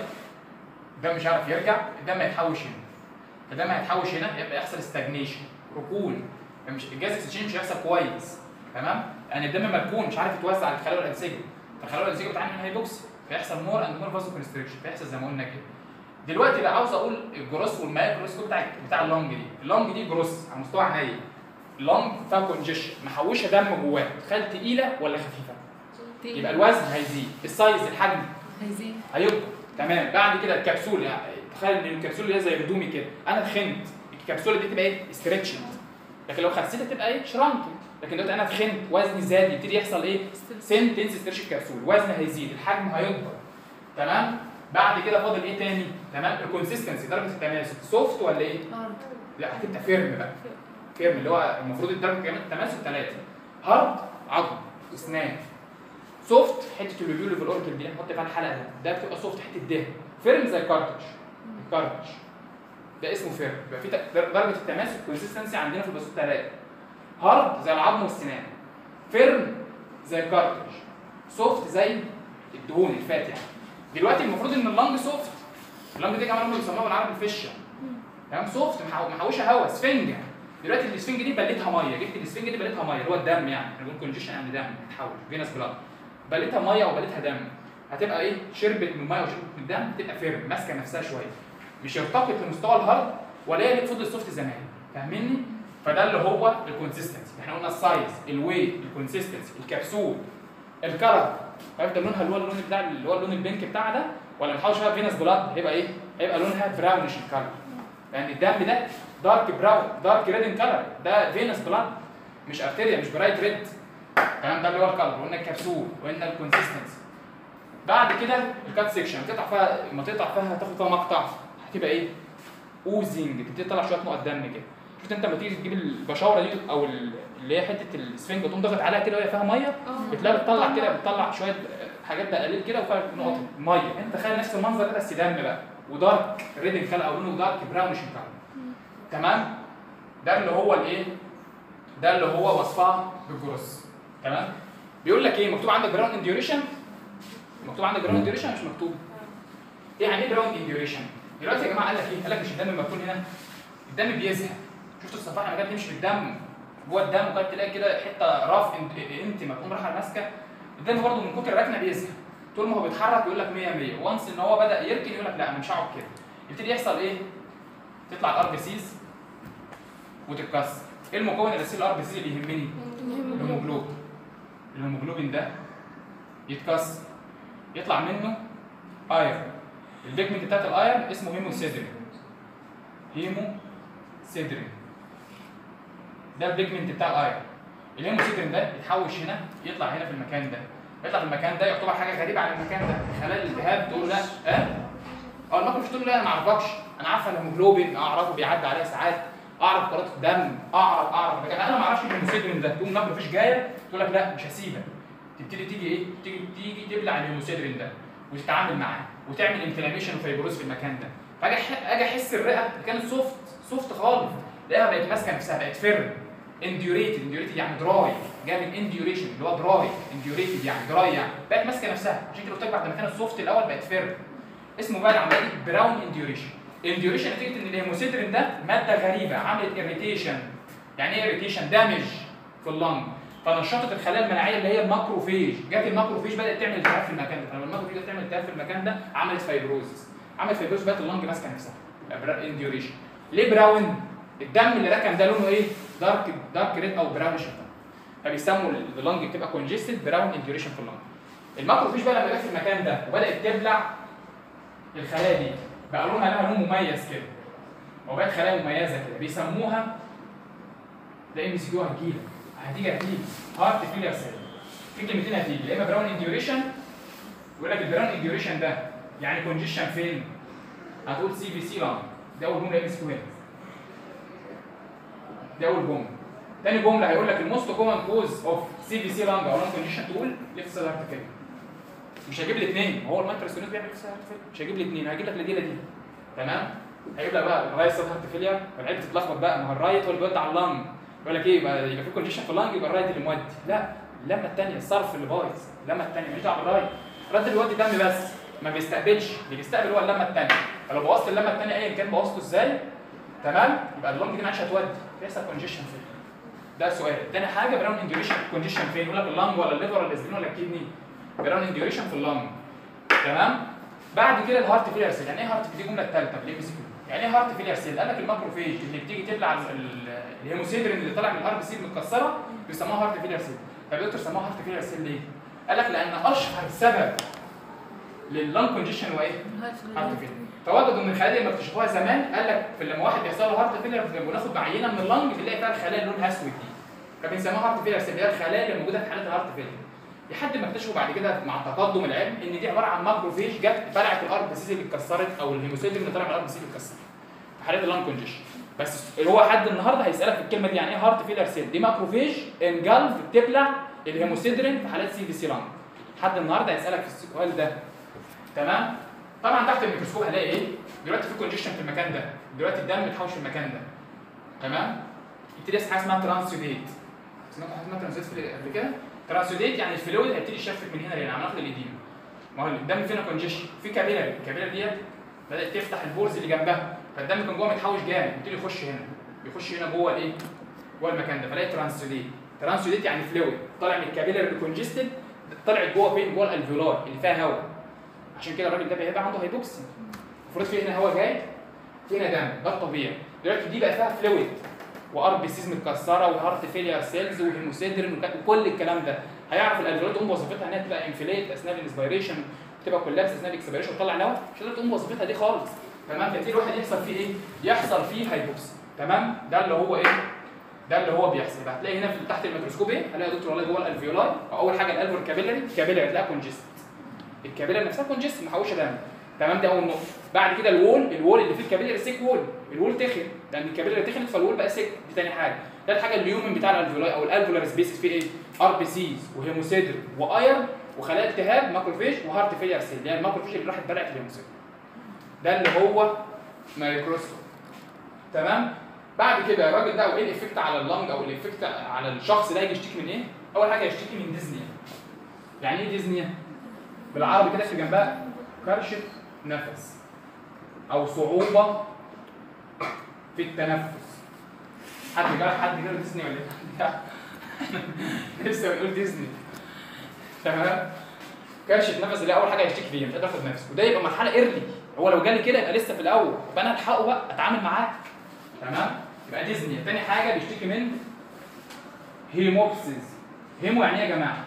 الدم مش عارف يرجع الدم هيتحوش هنا الدم هيتحوش هنا يبقى يحصل استجنيشن ركون مش الجهاز الاكسجين مش هيحصل كويس تمام يعني الدم مركون مش عارف يتوزع على الخلايا والانسجه فالخلايا والانسجه بتعاني من هايبوكسي فيحصل مور اند مور فازو كونستريكشن فيحصل زي ما قلنا كده دلوقتي بقى عاوز اقول الجروس والمايكروسكوب بتاع بتاع اللونج دي اللونج دي جروس على مستوى عينيا اللونج فيها كونجيشن محوشه دم جواها تخيل تقيله ولا خفيفه يبقى الوزن هيزيد السايز الحجم هيزيد هيكبر تمام بعد كده الكبسوله يعني تخيل ان الكبسوله اللي هي زي هدومي كده انا تخنت الكبسوله دي تبقى ايه ستريتشد لكن لو خسيتها تبقى ايه شرانك لكن دلوقتي انا تخنت وزني زاد يبتدي يحصل ايه سن تنزل ستريتش الكبسول وزن هيزيد الحجم هيكبر تمام بعد كده فاضل ايه تاني تمام الكونسيستنسي درجه التماسك سوفت ولا ايه هارد لا هتبقى فيرم بقى فيرم اللي هو المفروض درجه كمان التماسك ثلاثه هارد عظم اسنان سوفت حته اللوبيول اللي في الاوركل دي نحط فيها الحلقه ده ده بتبقى سوفت حته دهن فيرم زي كارتج الكارتج ده اسمه فيرم يبقى في ت- درجه التماسك كونسيستنسي عندنا في الباسوت ثلاثه هارد زي العظم والسنان فيرم زي الكارتج سوفت زي الدهون الفات يعني دلوقتي المفروض ان اللنج سوفت اللنج دي كمان هم بيسموها بالعربي الفشه تمام سوفت محو- محوشه هواء سفنجه دلوقتي الاسفنج دي بليتها ميه جبت الاسفنج دي بليتها ميه اللي هو الدم يعني احنا بنقول كونجيشن يعني دم بتتحول فينس بلاد بليتها ميه وبليتها دم هتبقى ايه شربت من الميه وشربت من الدم تبقى فيرم ماسكه نفسها شويه مش يرتقط لمستوى الهارد ولا هي اللي فضل سوفت زي ما هي فاهمني فده اللي هو الكونسيستنسي احنا قلنا السايز الويت الكونسيستنسي الكبسول الكلر هيفضل لونها اللي هو اللون بتاع اللي هو اللون البينك بتاعها ده ولا نحاول شويه فينس بلاد هيبقى ايه هيبقى لونها براونش الكلر لان الدم ده دارك براون دارك ريد ان كلر ده فينس بلاد مش ارتيريا مش برايت ريد تمام ده اللي هو الكلر وقلنا الكبسول وقلنا الكونسيستنسي بعد كده الكات سيكشن تقطع فيها لما تقطع فيها تاخد فيها مقطع هتبقى ايه؟ اوزنج تبتدي تطلع شويه نقط دم كده شفت انت لما تيجي تجيب البشاوره دي او ال- اللي هي حته الاسفنجه تقوم ضاغط عليها كده وهي فيها ميه اه بتلاقي بتطلع كده بتطلع شويه حاجات بقليل كده وفيها نقط ميه انت تخيل نفس المنظر ده بس دم بقى ودارك ريدن كلر او لونه دارك براونش كلر تمام ده اللي هو الايه ده اللي هو وصفها بالجروس تمام بيقول لك ايه مكتوب عندك براون انديوريشن مكتوب عندك براون انديوريشن مش مكتوب ايه يعني ايه براون انديوريشن دلوقتي يا جماعه قال لك ايه قال لك مش الدم مكتوب هنا الدم بيزهق شفتوا الصفائح لما كانت تمشي بالدم جوه الدم وكانت تلاقي كده حته راف انت انت ما تقوم رايحه ماسكه الدم برضه من كتر الركنه بيزهق طول ما هو بيتحرك يقول لك 100 100 وانس ان هو بدا يركن يقول لك لا انا مش هقعد كده يبتدي يحصل ايه؟ تطلع الار بي سيز وتتكسر ايه المكون الاساسي الار بي سيز اللي يهمني؟ الهيموجلوبين الهيموجلوبين ده يتكسر يطلع منه ايرون البيجمنت بتاعت الايرون اسمه هيموسيدرين هيموسيدرين ده البيجمنت بتاع الايرون الهيموسيدرين ده يتحوش هنا يطلع هنا في المكان ده يطلع في المكان ده يعتبر حاجه غريبه عن المكان ده خلايا الالتهاب تقول لا اه اه المكن مش تقول لا انا ما اعرفكش انا عارفه الهيموجلوبين اعرفه بيعدي عليا ساعات اعرف كرات الدم اعرف اعرف لكن انا ما اعرفش الهيموسيدرين ده تقوم المكن مفيش جايه تقول لك لا مش هسيبك تبتدي تيجي ايه تيجي تيجي تبلع الهيموسيدرين ده وتتعامل معاه وتعمل انفلاميشن وفيبروز في المكان ده فاجي أح- اجي احس الرئه كانت سوفت سوفت خالص الاقيها بقت ماسكه نفسها بقت فيرم انديوريتد انديوريتد يعني دراي جاي من انديوريشن اللي هو دراي انديوريتد يعني دراي يعني بقت ماسكه نفسها عشان كده قلت لك بعد ما كانت سوفت الاول بقت فيرم اسمه بقى العمليه دي براون انديوريشن انديوريشن نتيجه ان الهيموسيدرين ده ماده غريبه عملت اريتيشن يعني ايه اريتيشن دامج في اللنج فنشطت الخلايا المناعيه اللي هي الماكروفيج جت الماكروفيج بدات تعمل التهاب في المكان ده فلما الماكروفيج بدات تعمل التهاب في المكان ده عملت فايبروزس عملت فايبروزس بقت اللنج ماسكه نفسها انديوريشن ليه براون الدم اللي ركن ده لونه ايه دارك دارك ريد او براونش فبيسموا اللنج بتبقى كونجستد براون انديوريشن في اللنج الماكروفيج بقى لما جت في المكان ده وبدات تبلع الخلايا دي بقى لونها لها لون مميز كده وبقت خلايا مميزه كده بيسموها ده ام سي كيو هتجيلك هتيجي هتيجي هارت فيلير سيل في كلمتين هتيجي يا اما براون انديوريشن يقول لك البراون انديوريشن ده يعني كونجيشن فين؟ هتقول سي في سي لانج ده اول جمله ام اس كيو هنا دي اول جمله تاني جمله هيقول لك الموست كومن كوز اوف سي في سي لانج او لانج كونجيشن تقول ليفت سايد هارت فيلير مش هجيب الاثنين هو المايكروسونيت بيعمل ليفت سايد هارت فيلير مش هجيب الاثنين هجيب لك دي دي تمام هيجيب لك بقى الرايت سايد هارت فيلير فالعيب تتلخبط بقى ما هو الرايت هو اللي بيودي على اللانج يقول لك ايه يبقى يبقى في كونجيشن في اللانج يبقى الرايت اللي مودي لا اللمه الثانيه الصرف اللي بايظ اللمه الثانيه ماليش دعوه بالرايت الرايت اللي بيودي دم بس ما بيستقبلش اللي بيستقبل هو اللمه الثانيه فلو بوظت اللمه الثانيه ايا كان بوظته ازاي تمام يبقى اللانج دي معلش هتودي بيحصل كونجيشن فين ده سؤال تاني حاجه براون انديوريشن كونجيشن فين يقول لك اللانج ولا الليفر ولا الاسبرين ولا الكدني براون انديوريشن في اللانج تمام بعد كده الهارت فيلير سيل يعني ايه هارت دي الجمله الثالثه في الام سي كيو يعني ايه هارت فيلير سيل قال لك الماكروفيج اللي بتيجي تبلع ال- ال- الهيموسيدرين اللي طالع من الار بي سي متكسره بيسموها هارت فيلير سيل طب يا دكتور سموها هارت فيلير سيل ليه؟ قال لك لان اشهر سبب لللانج كونجيشن هو ايه؟ هارت فيلير فوجدوا ان الخلايا اللي لما اكتشفوها زمان قال لك في لما واحد بيحصل له هارت فيلير بناخد عينه من اللنج بنلاقي فيها الخلايا اللي لونها اسود دي فبنسموها هارت فيلير سيل اللي هي الخلايا اللي موجوده في حالات الهارت فيلير لحد ما اكتشفوا بعد كده مع تقدم العلم ان دي عباره عن ماكروفيج جت بلعت الار بي سي اللي اتكسرت او الهيموسيدرين اللي طالع من الار بي سي اللي اتكسر في حالات اللانج كونجيشن بس اللي هو حد النهارده هيسالك في الكلمه دي يعني ايه هارت فيلر سيل دي ماكروفيج انجلف بتبلع الهيموسيدرين في حالات سي في سي لانج حد النهارده هيسالك في السؤال ده تمام طبعا تحت الميكروسكوب هلاقي ايه دلوقتي في كونجيشن في المكان ده دلوقتي الدم متحوش في المكان ده تمام يبتدي يحصل حاجه اسمها ترانسيوديت سمعت حاجه اسمها ترانسيوديت في- قبل كده ترانسيوديت يعني الفلويد هيبتدي يشفت من هنا لهنا عملت الاديمه ما هو الدم فينا كونجيشن في كابيلاري الكابيلاري ديت بدات تفتح البورز اللي جنبها فالدم كان جوه متحوش جامد يبتدي يخش هنا يخش هنا جوه الايه جوه المكان ده فلاقي ترانسيوديت ترانسيوديت يعني فلويد طالع من الكابيلاري اللي كونجستد طلعت جوه فين جوه الالفيولار اللي فيها هواء عشان كده الراجل ده بيبقى عنده هيبوكسي المفروض في هنا هواء جاي في هنا دم ده الطبيعي دلوقتي دي بقى فيها فلويد وار بي سيز متكسره وهارت فيلير سيلز وهيموسيدرين وك- وكل الكلام ده هيعرف الالفيولار تقوم بوظيفتها انها تبقى انفليت اثناء الانسبيريشن تبقى كولابس اثناء الاكسبيريشن وتطلع نوى مش هتقدر تقوم بوظيفتها دي خالص تمام فيبتدي الواحد يحصل فيه ايه؟ يحصل فيه هيبوكسي تمام ده اللي هو ايه؟ ده اللي هو بيحصل يبقى هتلاقي هنا في تحت الميكروسكوب ايه؟ هلاقي يا دكتور والله جوه الالفيولاي اول حاجه الالفور كابيلاري كابيلاري تلاقيها كونجست الكابيلاري نفسها كونجست محوشه دم تمام دي اول نقطه بعد كده الوول الوول اللي فيه الكابيلاري سيك وول الوول تخن لان الكابيلاري تخنت فالوول بقى سيك دي تاني حاجه تالت حاجه اليومن بتاع الالفيولاي او الالفيولار سبيسز فيه ايه ار بي سيز وهيموسيدر وايرن وخلايا التهاب ماكروفيج وهارت فيلير سيل اللي هي الماكروفيج اللي راحت بلعت الهيموسيدر ده اللي هو مايكروسكوب تمام بعد كده الراجل ده وايه الافكت على اللنج او الافكت على الشخص ده يجي يشتكي من ايه اول حاجه يشتكي من ديزنيا يعني ايه ديزنيا بالعربي كده في جنبها كرشه نفس او صعوبه في التنفس حد جرى حد جرى ديزني ولا ايه لسه بنقول ديزني تمام كرشه نفس اللي اول حاجه يشتكي فيها مش قادر ياخد نفس وده يبقى مرحله ايرلي هو لو جالي كده يبقى لسه في الاول يبقى انا الحقه بقى اتعامل معاه تمام يبقى ديزني تاني حاجه بيشتكي من هيموبسيس هيمو يعني ايه يا جماعه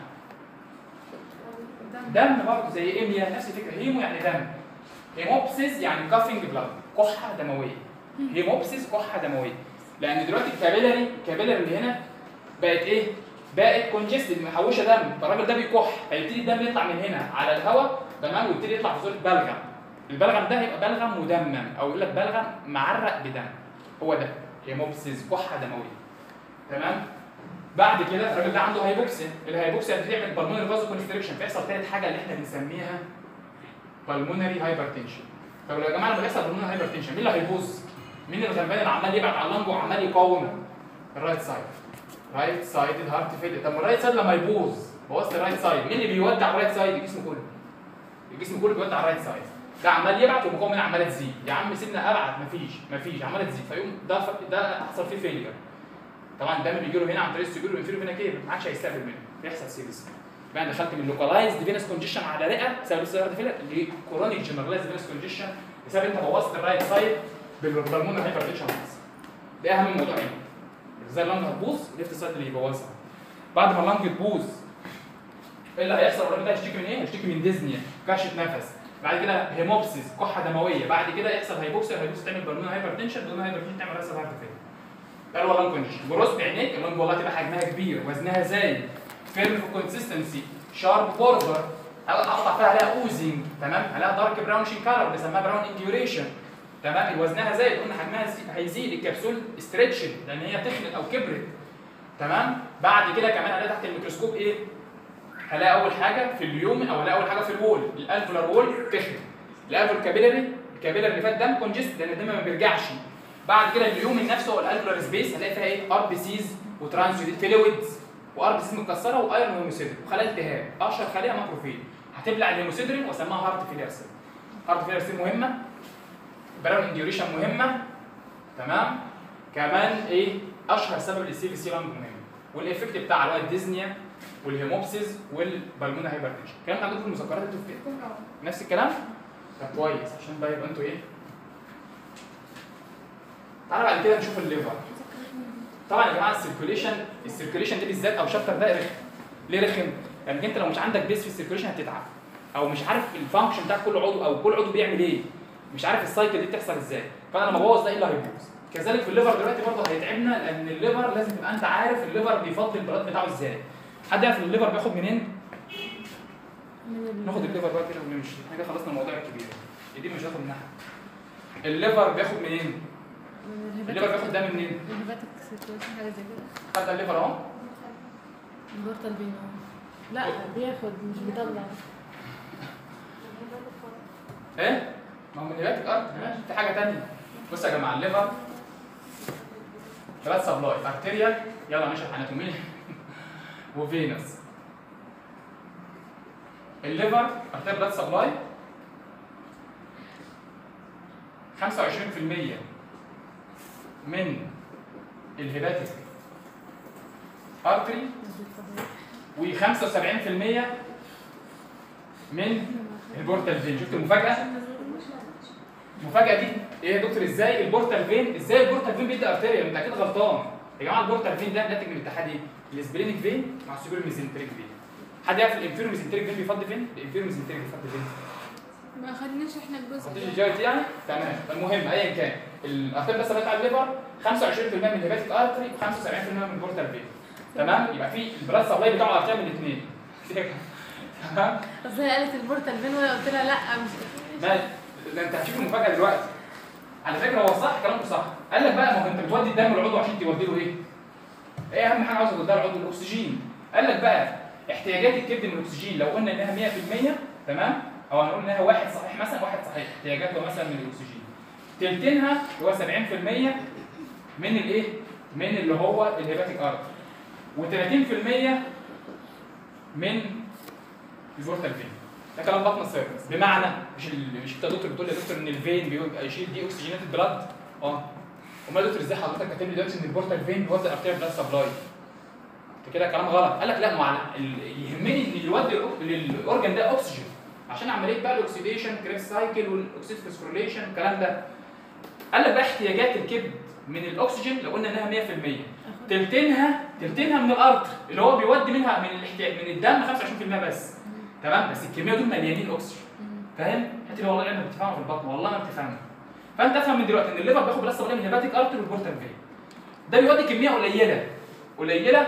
دم برضه زي ايميا نفس الفكره هيمو يعني دم هيموبسيس يعني كافينج بلاد كحه دمويه هيموبسيس كحه دمويه لان دلوقتي الكابيلاري الكابيلاري اللي هنا بقت ايه بقت كونجستد محوشه دم فالراجل ده بيكح فيبتدي الدم يطلع من هنا على الهواء تمام ويبتدي يطلع في صوره بلغم البلغم ده هيبقى بلغم مدمم او يقول لك بلغم معرق بدم هو ده هيموبسيس كحه دمويه تمام بعد كده الراجل ده عنده هايبوكسيا الهايبوكسيا بتعمل بالمونري فازو كونستريكشن فيحصل ثالث حاجه اللي احنا بنسميها بالمونري هايبرتنشن طب يا جماعه لما بيحصل بالمونري هايبرتنشن مين اللي هيبوظ؟ مين اللي غلبان اللي عمال يبعت على اللنج وعمال يقاوم؟ الرايت سايد رايت سايد الهارت فيلير طب ما الرايت سايد لما يبوظ بوظت الرايت سايد مين اللي بيودع الرايت سايد؟ الجسم كله الجسم كله بيودع الرايت سايد ده عمال يبعت والمقاومه هنا عماله تزيد يا عم سيبنا ابعت مفيش مفيش عماله تزيد فيقوم ده ف... ده حصل فيه فيلير طبعا الدم بيجي له هنا عن طريق السيجور والانفيرو فينا كيف ما عادش هيستقبل منه بيحصل سيريس بقى أنا دخلت من لوكالايزد فينس كونجيشن على رئه بسبب السيارة فيلر لكورونيك جنرالايزد فينس كونجيشن بسبب انت بوظت الرايت سايد بالبلمونر هايبرتنشن ده اهم موضوع هنا ازاي اللنج هتبوظ الليفت سايد اللي يبوظها بعد ما اللنج تبوظ ايه اللي هيحصل الراجل ده هيشتكي من ايه؟ هيشتكي من ديزنيا كرشه نفس بعد كده هيموبسيس كحه دمويه بعد كده يحصل هايبوكسيا الهايبوكسيا تعمل بالمونر هايبرتنشن بالمونر هايبرتنشن تعمل راسه هارت فيلر ده اللي هو لانج كونجيشن بروس بعينيك اللانج والله تبقى حجمها كبير وزنها زايد فيرم في الكونسستنسي شارب بوردر اقطع فيها عليها اوزنج تمام عليها دارك براونشين كلر بنسميها براون انديوريشن تمام وزنها زايد قلنا حجمها زي- هيزيد الكبسول ستريتشن لان هي تخنت او كبرت تمام بعد كده كمان هلاقي تحت الميكروسكوب ايه هلاقي اول حاجه في اليوم او هلاقي اول حاجه في الوول الالفولار وول تخن الالفول كابيلاري الكابيلاري اللي فات دم كونجست لان الدم ما بيرجعش بعد كده اليوم نفسه هو الالفولار سبيس هلاقي فيها ايه ار بي سيز وترانسيوديت فلويدز وار بي سيز متكسره وايرون وهيموسيدرين وخلايا التهاب اشهر خليه ماكروفيل هتبلع الهيموسيدرين واسميها هارت فيلير سيل هارت فيلير سيل مهمه براون انديوريشن مهمه تمام كمان ايه اشهر سبب للسي في سي لانج مهم والافكت بتاع اللي هو الديزنيا والهيموبسيس والبالمونا هايبرتنشن الكلام ده عندكم في المذكرات انتوا في بيتكم نفس الكلام طب كويس عشان بقى يبقى انتوا ايه تعالى بعد كده نشوف الليفر طبعا يا جماعه السيركوليشن السيركوليشن دي بالذات او شابتر ده رخم ليه رخم؟ لانك انت لو مش عندك بيس في السيركوليشن هتتعب او مش عارف الفانكشن بتاع كل عضو او كل عضو بيعمل ايه مش عارف السايكل دي بتحصل ازاي فانا لما ابوظ ده ايه اللي هيبوظ كذلك في الليفر دلوقتي برضه هيتعبنا لان الليفر لازم تبقى انت عارف الليفر بيفضي البلاد بتاعه ازاي حد يعرف الليفر بياخد منين؟ من ال- ناخد الليفر بقى كده ونمشي احنا كده خلصنا الموضوع الكبير دي مش هاخد منها الليفر بياخد منين؟ من الليفر بياخد ده منين؟ الهيباتيك سيتويشن حاجه زي كده خد الليفر اهو البورتال بينو لا بياخد مش بيطلع ايه؟ ما هو من هناك الارض ماشي في حاجه ثانيه بص يا جماعه الليفر ثلاث سبلاي ارتيريال يلا نشرح اناتومي وفينس الليفر ارتيريال بلاد سبلاي 25% من الهيباتيك ارتري و75% من البورتال فين شفت المفاجاه المفاجاه دي ايه يا دكتور ازاي البورتال فين ازاي البورتال فين بيدي ارتيريا انت اكيد غلطان يا جماعه البورتال فين ده ناتج من اتحاد ايه الاسبرينيك فين مع السوبر ميزنتريك فين حد يعرف الانفيرو ميزنتريك فين بيفضي فين الانفيرو ميزنتريك بيفضي فين ما خدناش احنا الجزء خدتش ده الجايت يعني تمام المهم ايا كان الارتيريا بس بتاع الليفر 25% من الهيباتيك ارتري و75% من البورتال فين تمام يبقى في البلاد سبلاي بتاعه ارتيريا من الاثنين تمام اصل هي قالت البورتال بين وانا قلت لها لا مش ماشي ده انت هتشوف المفاجاه دلوقتي على فكره هو صح كلامه صح قال لك بقى ما هو انت بتودي الدم العضو عشان تودي له ايه؟ ايه اهم حاجه عاوز توديها العضو الاكسجين قال لك بقى احتياجات الكبد من الاكسجين لو قلنا انها 100% تمام او هنقول انها واحد صحيح مثلا واحد صحيح احتياجاته مثلا من الاكسجين تلتينها اللي هو 70% من الايه؟ من اللي هو الهيباتيك ارت و30% من البورتال فين ده كلام بطن السيرفس بمعنى مش ال... مش انت يا دكتور بتقول يا دكتور ان الفين بيبقى يشيل دي اوكسجينات البلاد اه امال يا دكتور ازاي حضرتك كاتب لي دلوقتي ان البورتال فين بيوزع ارتيريال بلاد سبلاي انت كده كلام غلط قال لك لا مع ال- يهمني ان يودي الأوك- للاورجن ده اكسجين عشان عمليه بقى الاكسيديشن كريس سايكل والاكسيد فوسفوريليشن الكلام ده قال لك بقى احتياجات الكبد من الاكسجين لو قلنا انها 100% تلتينها تلتينها من الارض اللي هو بيودي منها من الاحتياج من الدم 25% بس تمام بس الكميه دول مليانين اكسجين فاهم؟ حتى لو والله العلم بتفهمها في البطن والله ما بتفهمها فانت افهم من دلوقتي ان الليفر بياخد بلاس من الهيباتيك ارتر والبورتال فين ده بيودي كميه قليله قليله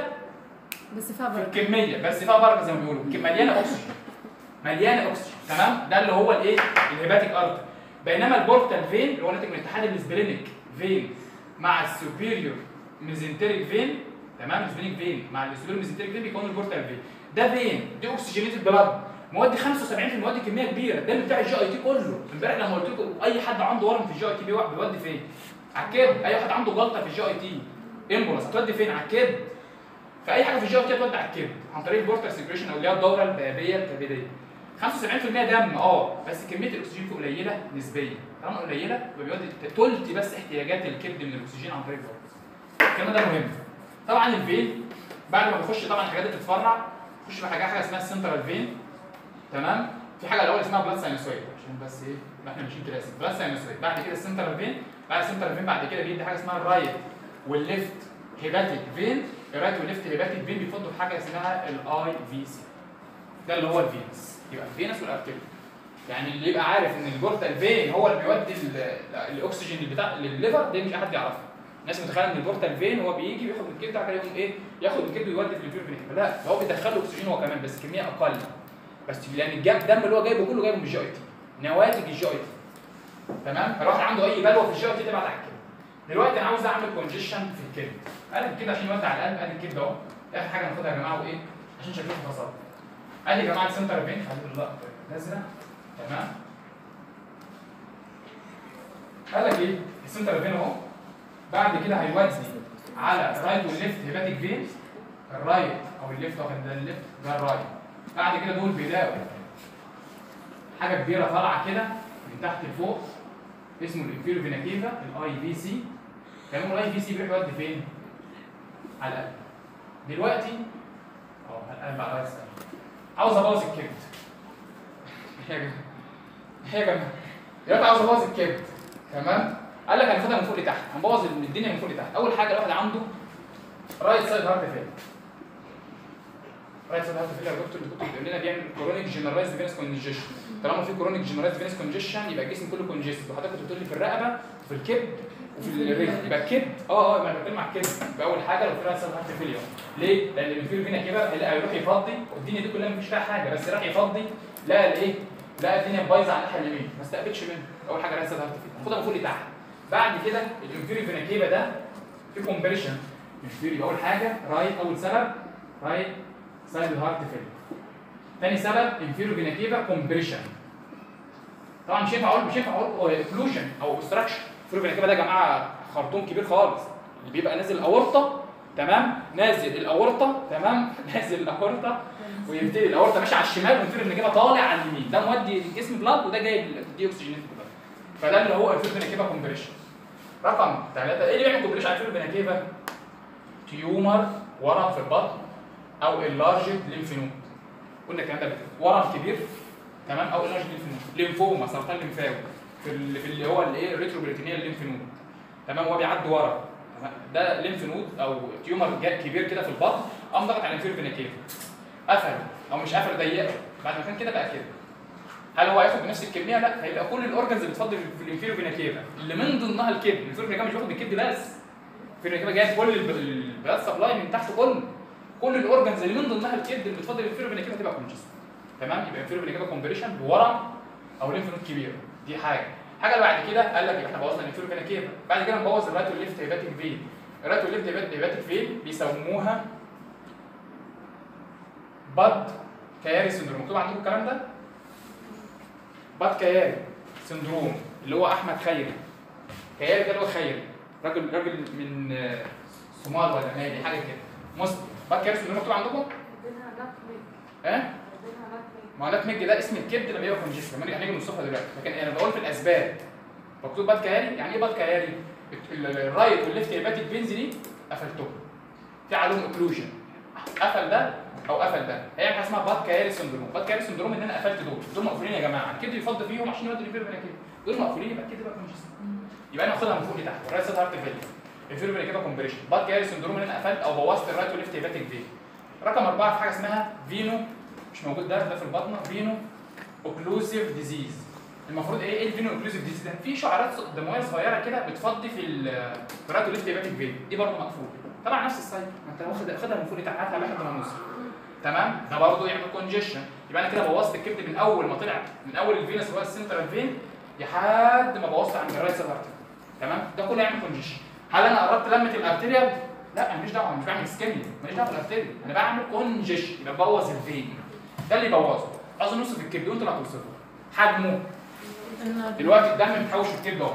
بس فيها في بركه الكميه بس فيها بركه زي ما بيقولوا كم- مليانه اكسجين مليانه اكسجين تمام ده اللي هو الايه الهيباتيك ارتر بينما البورتال فين اللي هو ناتج من اتحاد السبلينيك فين مع السوبيريور ميزنتريك فين تمام السبلينيك فين مع السوبيريور ميزنتريك فين بيكون البورتال فين ده فين دي اكسجينيتد بلاد مواد 75% مواد كميه كبيره ده بتاع الجي اي تي كله امبارح لما قلت لكم اي حد عنده ورم في الجي اي تي بيوقع بيودي فين على الكبد اي واحد عنده جلطه في الجي اي تي امبولس هتودي فين على الكبد فاي حاجه في الجي اي تي هتودي على الكبد عن طريق البورتال سيكريشن او اللي هي الدوره البابيه الكبديه 75% دم اه بس كميه الاكسجين فيه قليله نسبيا طالما قليله يبقى بيودي تلت بس احتياجات الكبد من الاكسجين عن طريق البورتال الكلام ده مهم طبعا الفين بعد ما بيخش طبعا الحاجات دي بتتفرع تخش في حاجه حاجه اسمها السنترال فين تمام في حاجه الاول اسمها بلاد ساينوسويد عشان بس ايه يبقى احنا ماشيين كلاسيك بلاد ساينوسويد بعد كده السنترال فين بعد السنترال فين بعد كده بيدي حاجه اسمها الرايت والليفت هيباتيك فين الرايت والليفت هيباتيك فين بيفضوا في حاجه اسمها الاي في سي ده اللي هو الفينس يبقى الفينس والارتيريا يعني اللي يبقى عارف ان البورتال فين هو اللي بيودي ال- الاكسجين اللي بتاع للليفر ده مش احد يعرفه الناس متخيله ان البورتال فين هو بيجي وياخد من الكبد بعد كده يقوم ايه ياخد من الكبد ويودي في الفير فين لا ده هو بيدخله اكسجين هو كمان بس كميه اقل بس لان الجاب الدم اللي هو جايبه كله جايبه من الجي اي تي نواتج الجي اي تي تمام فالواحد عنده اي بلوه في الجي اي تي تبعت على الكبد دلوقتي انا عاوز اعمل كونجيشن في الكبد قلب كده عشان يودي على القلب ادي الكبد اهو اخر حاجه ناخدها يا جماعه وايه عشان شكلكم فصل ادي يا جماعه السنتر فين خلي لا نازله تمام قال لك ايه السنتر فين اهو بعد كده هيودي على الرايت والليفت هيباتيك فين الرايت او الليفت واخد ده الليفت ده الرايت بعد كده دول بيلاقوا حاجه كبيره طالعه كده من تحت لفوق اسمه الانفيرو فينا كيفا الاي في سي كمان الاي في سي بيروح يودي فين؟ على القلب دلوقتي اه على القلب على الرايت سايد عاوز ابوظ الكبد يا جماعه يا جماعه دلوقتي عاوز ابوظ الكبد تمام قال لك هناخدها من فوق لتحت هنبوظ الدنيا من فوق لتحت اول حاجه الواحد عنده رايت سايد هارت فيل رايت سايد هارت فيل يا دكتور اللي كنت بتقول لنا بيعمل كرونيك جنرالايز فينس كونجيشن طالما في كرونيك جنرالايز فينس كونجيشن يبقى الجسم كله كونجيستد وحضرتك كنت بتقول لي في الرقبه وفي الكبد وفي الرجل يبقى الكبد اه اه يبقى انا بتكلم على الكبد يبقى اول حاجه لو في رايت سايد هارت فيلير ليه؟ لان الانفيرو فينا كده هيلاقي هيروح يفضي والدنيا دي كلها مفيش فيها حاجه بس راح يفضي لقى الايه؟ لقى الدنيا بايظه على الناحيه اليمين ما استقبلش منه اول حاجه رايت سايد هارت فيلير خدها من فوق لتحت بعد كده الانفيريو فيناكيبا ده في كومبريشن انفيريو اول حاجه رايت اول سبب رايت سايد هارت فيلير ثاني سبب انفيريو فيناكيبا كومبريشن طبعا مش ينفع اقول مش ينفع اقول اوكلوجن او اوبستراكشن انفيريو فيناكيبا ده يا جماعه خرطوم كبير خالص اللي بيبقى نازل الاورطه تمام نازل الاورطه تمام نازل الاورطه ويبتدي الاورطه ماشي على الشمال والانفيريو فيناكيبا طالع على اليمين ده مودي الجسم بلاد وده جايب دي اكسجينيتد بلاد فده اللي هو الفيرو فيناكيبا كومبريشن رقم ثلاثة ايه اللي بيعمل كومبريشن على الفيرو فيناكيبا تيومر ورم في البطن او اللارجد ليمف نود قلنا الكلام ده قبل كده. ورم كبير تمام او اللارجد ليمف نود ليمفوما سرطان ليمفاوي في ال- في اللي هو الايه الريتروبريتينيال ليمف نود تمام هو بيعدي ورم تمام؟ ده ليمف نود او تيومر جا- كبير كده في البطن قام ضغط على الفيرو فيناكيبا قفل او مش قفل ضيقه بعد ما كان كده بقى كده هل هو هياخد بنفس الكميه؟ لا هيبقى كل الاورجنز اللي بتفضل في الانفيرو فيناكيفا اللي من ضمنها الكبد، الانفيرو فيناكيفا مش بياخد من الكبد بس الانفيرو فيناكيفا جايب كل الب- البلاد سبلاي من تحت كله كل الاورجنز اللي من ضمنها الكبد اللي بتفضل الانفيرو فيناكيفا تبقى كونجست تمام يبقى الانفيرو فيناكيفا كومبريشن بورم او ليمف نود كبير دي حاجه الحاجه اللي بعد كده قال لك يبقى احنا بوظنا الانفيرو فينا كيفا بعد كده نبوظ الرايت والليفت هيباتيك فين الرايت والليفت هيباتيك فين بيسموها باد كياري سندروم مكتوب عندكم الكلام ده باد كياري سندروم اللي هو احمد خيري كياري ده اللي هو خيري راجل راجل من آه، صومال ولا مالي حاجه كده مسلم باد كياري سندروم مكتوب عندكم ها ما هو نتمج ده اسم الكبد لما يبقى كونجيشن لما هنيجي نوصفها دلوقتي لكن انا بقول في الاسباب مكتوب باد كياري يعني ايه باد كياري؟ ال- ال- الرايت والليفت هيباتيك فينز دي قفلتهم في عليهم اوكلوجن قفل ده او قفل ده هي حاجه اسمها باد كياري سندروم باد كياري سندروم ان انا قفلت دول دول مقفولين يا جماعه الكبد يفض فيهم عشان يودوا الفيرو كده دول مقفولين يبقى الكبد بقى كونجيشن يبقى انا واخدها من فوق لتحت الرايت سايد هارت فيلير الفيرو كده كومبريشن باد كياري سندروم ان انا قفلت او بوظت الرايت والليفت هيباتيك فين رقم اربعه في حاجه اسمها فينو مش موجود ده ده في البطنه فينو اوكلوسيف ديزيز المفروض ايه ايه الفينو اوكلوسيف ديزيز ده في شعرات دمويه صغيره كده بتفضي في الفرات الليفت هيباتيك فين دي برضه مقفول طبعا نفس السايت ما انت واخد واخدها من فوق لتحت هاتها لحد ما نوصل تمام ده برضه يعمل كونجيشن يبقى انا كده بوظت الكبد من اول ما طلع من اول الفينس اللي هو السنترال فين لحد ما بوظت عند الرايت سب تمام ده كله يعمل كونجيشن هل انا قربت لمه الارتيريال لا انا ماليش دعوه أنا مش بعمل سكيميا ماليش دعوه بالارتيريال انا بعمل كونجيشن يبقى ببوظ الفين ده اللي يبوظه عاوز نوصف الكبد وانت اللي هتوصفه حجمه النار دلوقتي الدم متحوش في الكبد اهو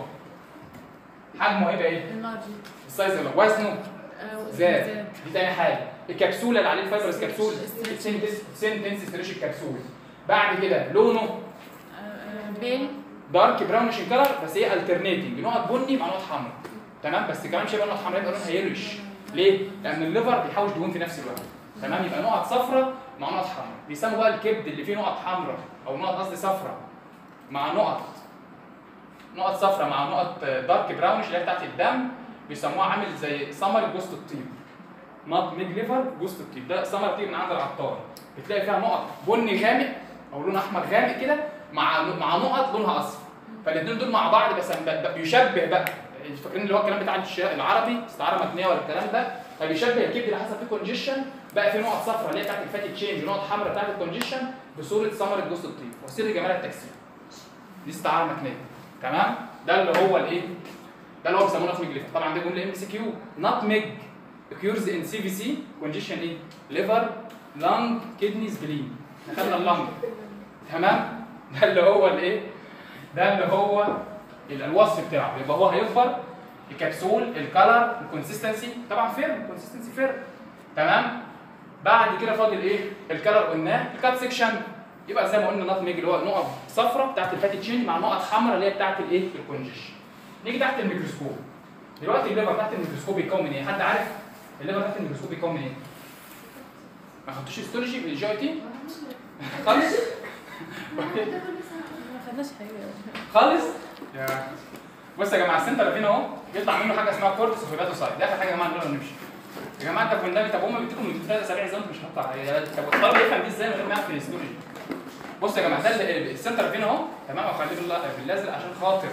حجمه هيبقى ايه؟ النار السايز اللي وزنه آه، زاد دي تاني حاجه الكبسوله اللي عليه الفايبرس كبسول سنتنس ستريش الكبسول بعد كده لونه آه، بين دارك براونش ان كلر بس هي الترنيتنج نقط بني مع نقط حمراء تمام بس كمان مش هيبقى نقط حمراء يبقى لونها يلوش ليه؟ لان الليفر بيحوش دهون في نفس الوقت تمام يبقى نقط صفراء مع نقط حمراء بيسموا بقى الكبد اللي فيه نقط حمراء او نقط قصدي صفراء مع نقط نقط صفراء مع نقط دارك براونش اللي هي بتاعت الدم بيسموها عامل زي سمر جوست الطيب نط ميج ليفر جوست الطيب ده سمر بتيجي من عند العطار بتلاقي فيها نقط بني غامق او لون احمر غامق كده مع مع نقط لونها اصفر فالاثنين دول مع بعض بس ب- بيشبه بقى فاكرين اللي هو الكلام بتاع الش- العربي استعاره متنيه ولا الكلام ده فبيشبه الكبد اللي حصل فيه كونجيشن بقى فيه نقط صفراء اللي هي بتاعت الفاتي تشينج ونقط حمراء بتاعت الكونجيشن بصوره ثمره جوز الطيب وسر جمال التجسيم دي استعاره متنيه تمام ده اللي هو الايه ده اللي هو بيسموه نوت ليفر طبعا ده جمله ام سي كيو نوت ميج occurs in CVC condition ايه liver lung kidneys spleen خدنا اللنج تمام ده اللي هو الايه ده اللي هو ال- الوصف بتاعه يبقى هو هيكبر الكبسول الكلر الكونسستنسي طبعا فيرم الكونسستنسي فيرم تمام بعد كده فاضل ايه الكلر قلناه الكات سيكشن يبقى زي ما قلنا نوت ميج اللي هو نقط صفراء بتاعت الفاتي تشين مع نقط حمراء اللي هي بتاعت الايه الكونجيشن نيجي تحت الميكروسكوب دلوقتي الليفر تحت الميكروسكوب بيتكون من ايه حد عارف الليفر تحت الميكروسكوب بيتكون من ايه ما خدتوش هيستولوجي في الجي اي تي خالص ما خدناش حاجه خالص يا بص يا جماعه السنتر فينا اهو بيطلع منه حاجه اسمها كورتكس وهيباتوسايت دي اخر حاجه يا جماعه نقدر نمشي يا جماعه انت كنا طب هم بيديكم من ثلاث اسابيع زي ما انتم مش هنطلع طب الطالب يفهم دي ازاي من غير ما يعرف الهيستولوجي بص يا جماعه ده ال- السنتر فينا اهو تمام اخليه بالله- بالازرق عشان خاطر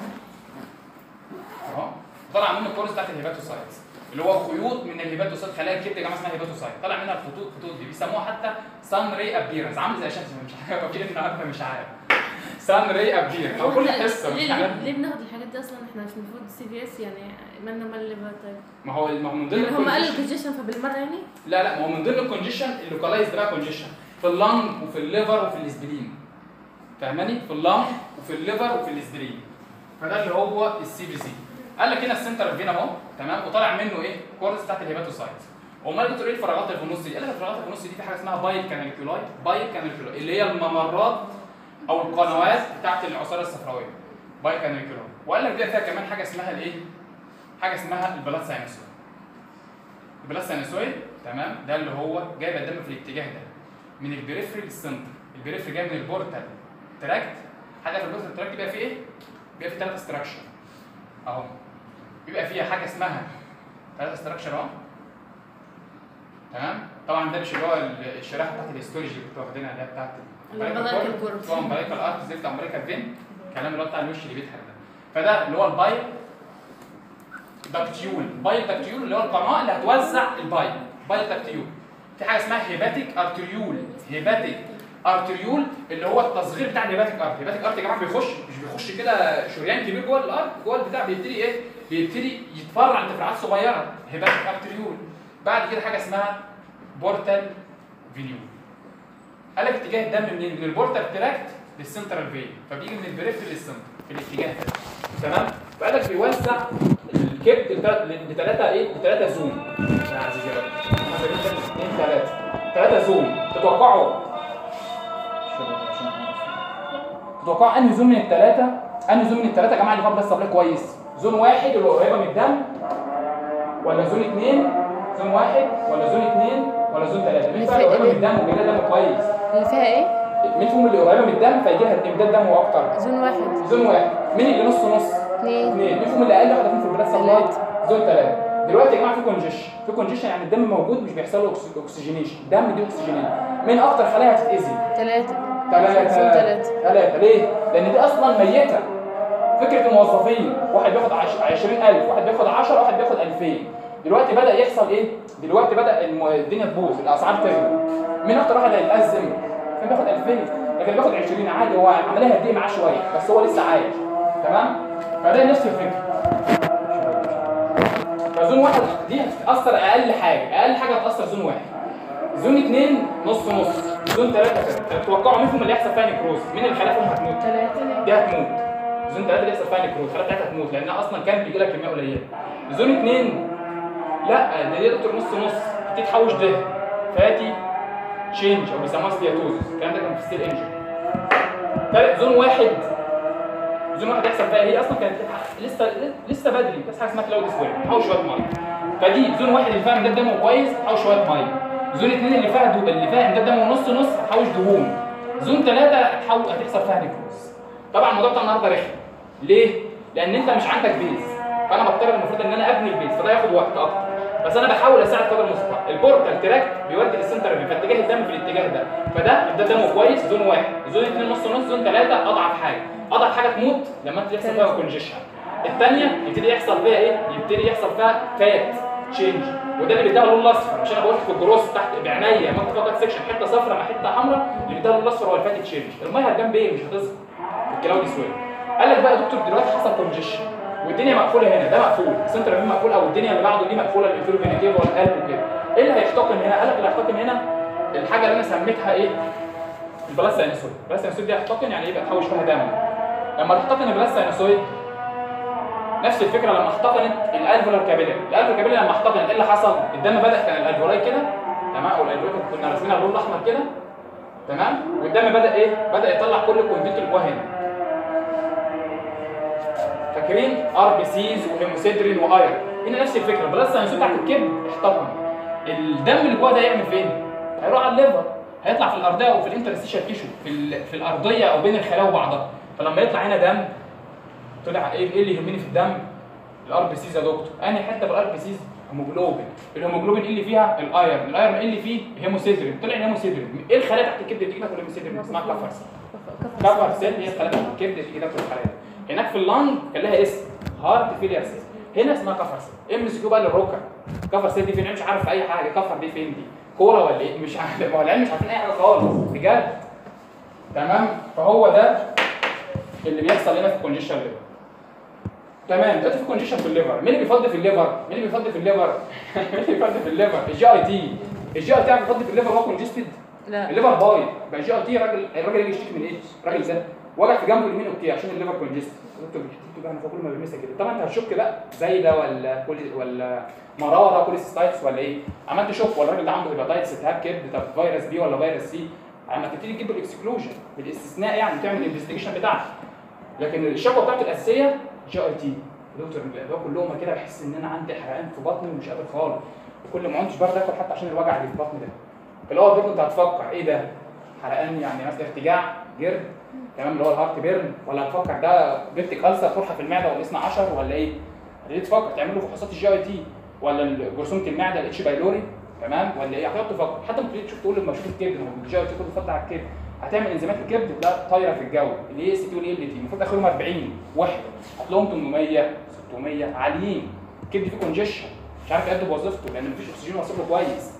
اهو طلع منه الكورس بتاعت الهيباتوسايت اللي هو خيوط من الهيباتوسايت خلايا الكبد يا جماعه اسمها هيباتوسايت طلع منها الخطوط الخطوط دي بيسموها حتى سان ري ابيرنس عامل زي الشمس مش عارف اكيد انت عارفه مش عارف سان ري ابيرنس او كل حصه مش ليه, عارف ليه, ليه بناخد الحاجات دي اصلا احنا مش المفروض سي في اس يعني مالنا مال الليفر طيب ما هو ما هو من ضمن يعني هم قالوا الكونجيشن الكونجيشن فبالمره يعني لا لا ما هو من ضمن الكونجيشن اللوكالايزد بقى كونجيشن في اللنج وفي الليفر وفي الاسبرين فاهماني في اللنج وفي الليفر وفي الاسبرين فده اللي هو السي بي سي قال لك هنا السنتر فينا اهو تمام وطالع منه ايه كورس بتاعت الهيباتوسايت امال بتقول ايه الفراغات اللي في النص دي قال لك الفراغات اللي في النص دي في حاجه اسمها بايل كاناليكولاي بايل كاناليكولاي اللي هي الممرات او القنوات بتاعت العصاره الصفراويه بايل كاناليكولاي وقال لك دي فيها كمان حاجه اسمها الايه حاجه اسمها البلاد ساينسويد البلاد ساينسويد تمام ده اللي هو جايب الدم في الاتجاه ده من البريفري للسنتر البريفري جاي من البورتال تراكت حاجه في البورتال تراكت بيبقى فيه ايه؟ بيبقى فيه ثلاث استراكشر اهو بيبقى فيها حاجه اسمها ثلاث استراكشر اهو تمام طبعا ده مش اللي هو ال- الشريحه بتاعت الهيستولوجي اللي كنتوا واخدينها اللي هي بتاعت البلايكال كورد. طبعا امبريكال ارت زفت امبريكال فين الكلام اللي هو بتاع الوش اللي بيتحرق ده فده اللي هو البايل داكتيول بايل داكتيول اللي هو القناه اللي هتوزع البايل بايل داكتيول في حاجه اسمها هيباتيك ارتريول هيباتيك ارتريول اللي هو التصغير بتاع الهيباتيك ارت الهيباتيك ارت يا جماعه بيخش مش بيخش كده شريان كبير جوه الارت جوه البتاع بيبتدي ايه بيبتدي يتفرع لتفرعات صغيره هيباتيك ارتريول بعد كده حاجه اسمها بورتال فينيول قال لك اتجاه الدم منين من البورتال تراكت للسنترال فين فبيجي من البريفري للسنتر في الاتجاه ده تمام فقال لك بيوزع الكبد لثلاثه ايه لثلاثه زون يا عزيزي يا رب. مثلا جدا اثنين ثلاثه ثلاثه زون تتوقعوا تتوقعوا انهي زون من الثلاثه انهي زون من الثلاثه يا جماعه اللي فاضل بس طب كويس زون واحد اللي قريبه من الدم ولا زون اثنين زون واحد ولا زون اثنين ولا زون ثلاثه مين بقى اللي قريبه من الدم وبيجي لها دم كويس اللي فيها ايه؟ مين فيهم اللي قريبه من الدم فيجي لها امداد دم اكتر زون واحد زون واحد مين اللي نص نص اثنين اثنين مين فيهم اللي اقل واحده فيهم في البلاد سبلاي تلاتة. زون ثلاثه دلوقتي يا جماعه في كونجيشن في كونجيشن يعني الدم موجود مش بيحصل له أكس- اكسجينيشن دم دي اكسجينيشن مين اكتر خلايا هتتاذي ثلاثة ثلاثة زون ثلاثة ثلاثة ليه؟ لأن دي أصلا ميتة فكرة الموظفين واحد بياخد عش- 20000 واحد بياخد 10 واحد بياخد 2000 دلوقتي بدأ يحصل إيه؟ دلوقتي بدأ الم- الدنيا تبوظ الأسعار تغلى مين أكتر واحد هيتأزم؟ كان بياخد 2000 لكن اللي بياخد 20 عادي هو عملية هتضيق معاه شوية بس هو لسه عايش تمام؟ فده نفس الفكرة فزون واحد دي هتتأثر أقل حاجة أقل حاجة هتأثر زون واحد زون اثنين نص نص زون ثلاثة كده تتوقعوا مين فيهم اللي هيحصل فيها نيكروز مين اللي خلاهم هتموت ثلاثة دي هتموت زون ثلاثة اللي يحصل فيها نيكروز الخلايا بتاعتها هتموت لانها اصلا كان بيجي لها كميه قليله زون اثنين لا ده دي دكتور نص نص تتحوش ده فاتي تشينج او بيسموها ستياتوز الكلام ده كان في ستيل انجن ثالث زون واحد زون واحد يحصل فيها هي اصلا كانت لسه لسه بدري بس حاجه اسمها كلاود سويل تحوش شويه ميه فدي زون واحد اللي فيها امداد دم كويس تحوش شويه ميه زون اثنين اللي فيها دو... اللي فيها امداد دم ونص نص هتحوش دهون زون ثلاثه هتحو... هتحصل فيها نيكروز طبعا الموضوع بتاع النهارده رخم ليه؟ لان انت مش عندك بيز فانا بضطر المفروض ان انا ابني البيز فده ياخد وقت اكتر بس انا بحاول اساعد قدر المستطاع البورتال تراك بيودي للسنتر في فاتجاه الدم في الاتجاه ده فده ده دمه كويس زون واحد زون اثنين نص نص زون ثلاثه اضعف حاجه اضعف حاجه تموت لما انت يحصل فيها كونجيشن الثانيه يبتدي يحصل فيها ايه؟ يبتدي يحصل فيها فات تشينج وده اللي بيديها اللون الاصفر عشان انا بقول في الجروس تحت بعينيا ما فقط سكشن حته صفراء مع حته حمراء اللي بيديها اللون الاصفر هو الفات تشينج الميه هتبان بايه مش هتظهر الكلاودي سويل قال لك بقى يا دكتور دلوقتي حصل كونجيشن والدنيا مقفوله هنا ده مقفول السنتر فين مقفول او الدنيا اللي بعده دي مقفوله الانفيرو فينيتيف والقلب وكده ايه اللي هيحتقن هنا قال لك اللي هيحتقن هنا الحاجه اللي انا سميتها ايه البلاس ساينوسويد البلاس ساينوسويد دي هتحتقن يعني ايه بقى تحوش فيها دم لما تحتقن البلاس ساينوسويد نفس الفكره لما احتقنت الالفولار كابيلاري الالفولار كابيلاري لما احتقنت ايه اللي حصل الدم بدا كان الالفولاي كده تمام او الالفولاي كنا راسمينها باللون الاحمر كده تمام والدم بدا ايه بدا يطلع كل الكونتنت اللي جواه هنا فاكرين ار بي سيز وهيموسيدرين وايرون هنا نفس الفكره البلاس ساينوسويد بتاعت الكبد احتقن الدم اللي جواه ده يعمل فين هيروح على الليفر هيطلع في الارضيه او في الانترستيشال تيشو في ال- في الارضيه او بين الخلايا وبعضها فلما يطلع هنا دم طلع ايه إيه اللي يهمني في الدم الار بي سيز يا دكتور انهي حته في الار بي سيز هيموجلوبين الهيموجلوبين ايه اللي فيها الايرون الايرون ايه اللي فيه هيموسيدرين طلع الهيموسيدرين ايه الخلايا تحت الكبد اللي بتيجي تاكل الهيموسيدرين اسمها كفر سيل كفر سيل هي الخلايا تحت الكبد اللي بتيجي تاكل الخلايا هناك في اللنج كان لها اسم هارت فيلير سيل هنا اسمها كفر سيل ام اس كيو بقى للركب كفر سيل دي فين مش عارف اي حاجه كفر دي فين دي كوره ولا ايه مش عارف ما هو العيال مش عارفين اي حاجه خالص بجد تمام فهو ده اللي بيحصل هنا في الكونجيشن ليفر تمام دلوقتي في كونجيشن في الليفر مين اللي بيفضي في الليفر مين اللي بيفضي في الليفر مين اللي بيفضي في الليفر الجي اي تي الجي اي تي بيفضي في الليفر هو كونجستد لا الليفر بايظ بقى جي اي تي راجل الراجل يجي يشتكي من ايه الراجل ده وجع في جنبه اليمين اوكي عشان الليفر كونجستد دكتور بيشتكي بقى انا كل ما بلمسها كده طبعا انت هتشك بقى زي ده ولا كل ولا مراره كوليسيستايتس ولا ايه عملت شوك ولا الراجل ده عنده هيباتايتس التهاب كبد طب فيروس بي ولا فيروس سي اما تبتدي تجيب الاكسكلوجن بالاستثناء يعني تعمل الانفستيجيشن بتاعك لكن الشكوى بتاعته الاساسيه جي اي تي دكتور الادويه كلهم كده بحس ان انا عندي حرقان في بطني ومش قادر خالص وكل ما عدتش برضه اكل حتى عشان الوجع اللي في بطني ده في الاول برضه انت هتفكر ايه ده حرقان يعني مثلا ارتجاع جرد تمام اللي هو الهارت بيرن ولا هتفكر ده بيبتيك ألسر قرحه في المعده والاسم 10 ولا ايه؟ هتبتدي تفكر تعمل له فحوصات الجي اي تي ولا جرثومه المعده الاتش بايلوري تمام ولا ايه؟ هتقعد تفكر حتى ممكن تشوف تقول لما اشوف الكبد هو الجي اي تي كله فتح على الكبد هتعمل انزيمات الكبد لا طايره في الجو الاي اس تي والاي ال تي المفروض اخرهم 40 وحده هتلاقيهم 800 600 عاليين الكبد فيه كونجيشن مش عارف يأدي بوظيفته لان مفيش اكسجين واصل له كويس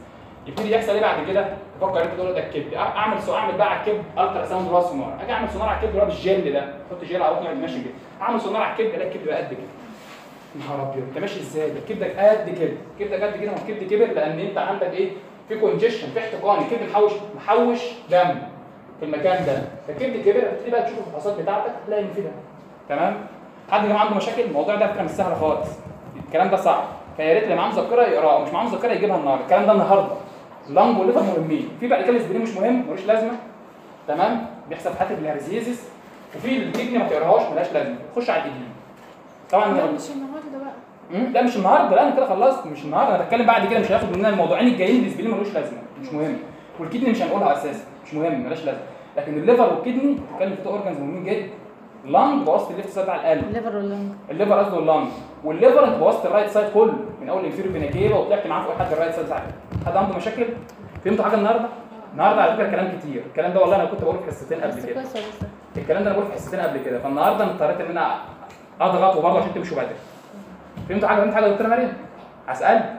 يبتدي يحصل ايه بعد كده؟ تفكر انت تقول له ده الكبد أع- اعمل سو اعمل بقى على الكبد الترا ساوند اللي هو سونار اجي اعمل سونار على الكبد اللي هو بالجل ده احط جل على بطني ماشي كده اعمل سونار على الكبد الاقي الكبد بقى قد كده نهار ابيض انت ماشي ازاي ده كبدك قد كده كبدك قد كده ما هو الكبد كبر لان انت عندك ايه في كونجيشن في احتقان الكبد محوش محوش دم في المكان ده فالكبد كبر هتبتدي بقى تشوف الفحوصات بتاعتك هتلاقي ان في دم تمام حد يا جماعه عنده مشاكل الموضوع ده على فكره مش سهل خالص الكلام ده صعب فيا ريت اللي معاه مذكره يقراه مش معاه مذكره يجيبها النهارده الكلام ده النهارده اللنج والليفر مهمين في بعد كده الاسبرين مش مهم ملوش لازمه تمام بيحصل في حاله الهرزيزس وفي الكدني ما تقراهاش ملهاش لازمه خش على الإدين طبعا لا مش النهارده بقى مم، لا مش النهارده لا انا كده خلصت مش النهارده انا بتكلم بعد كده مش هياخد مننا الموضوعين الجايين الاسبرين ملوش لازمه مش مهم والكدني مش هنقولها اساسا مش مهم ملهاش لازمه لكن الليفر والكدني بتتكلم في تو اورجانز مهمين جدا اللنج بواسطه الليفت سايد بتاع القلب الليفر واللنج الليفر قصده اللنج والليفر انت بوظت الرايت سايد كله من اول الانفيريور فينا كيبا وطلعت معاه فوق لحد الرايت سايد ساعتها حد عنده مشاكل فهمتوا حاجه النهارده النهارده على فكره كلام كتير الكلام ده والله انا كنت بقوله في حصتين قبل بس كده كويس والله الكلام ده انا بقوله في حصتين قبل كده فالنهارده انا اضطريت ان انا اضغط وبرضه عشان تمشوا بدري فهمتوا حاجه فهمت حاجه يا دكتوره مريم هسال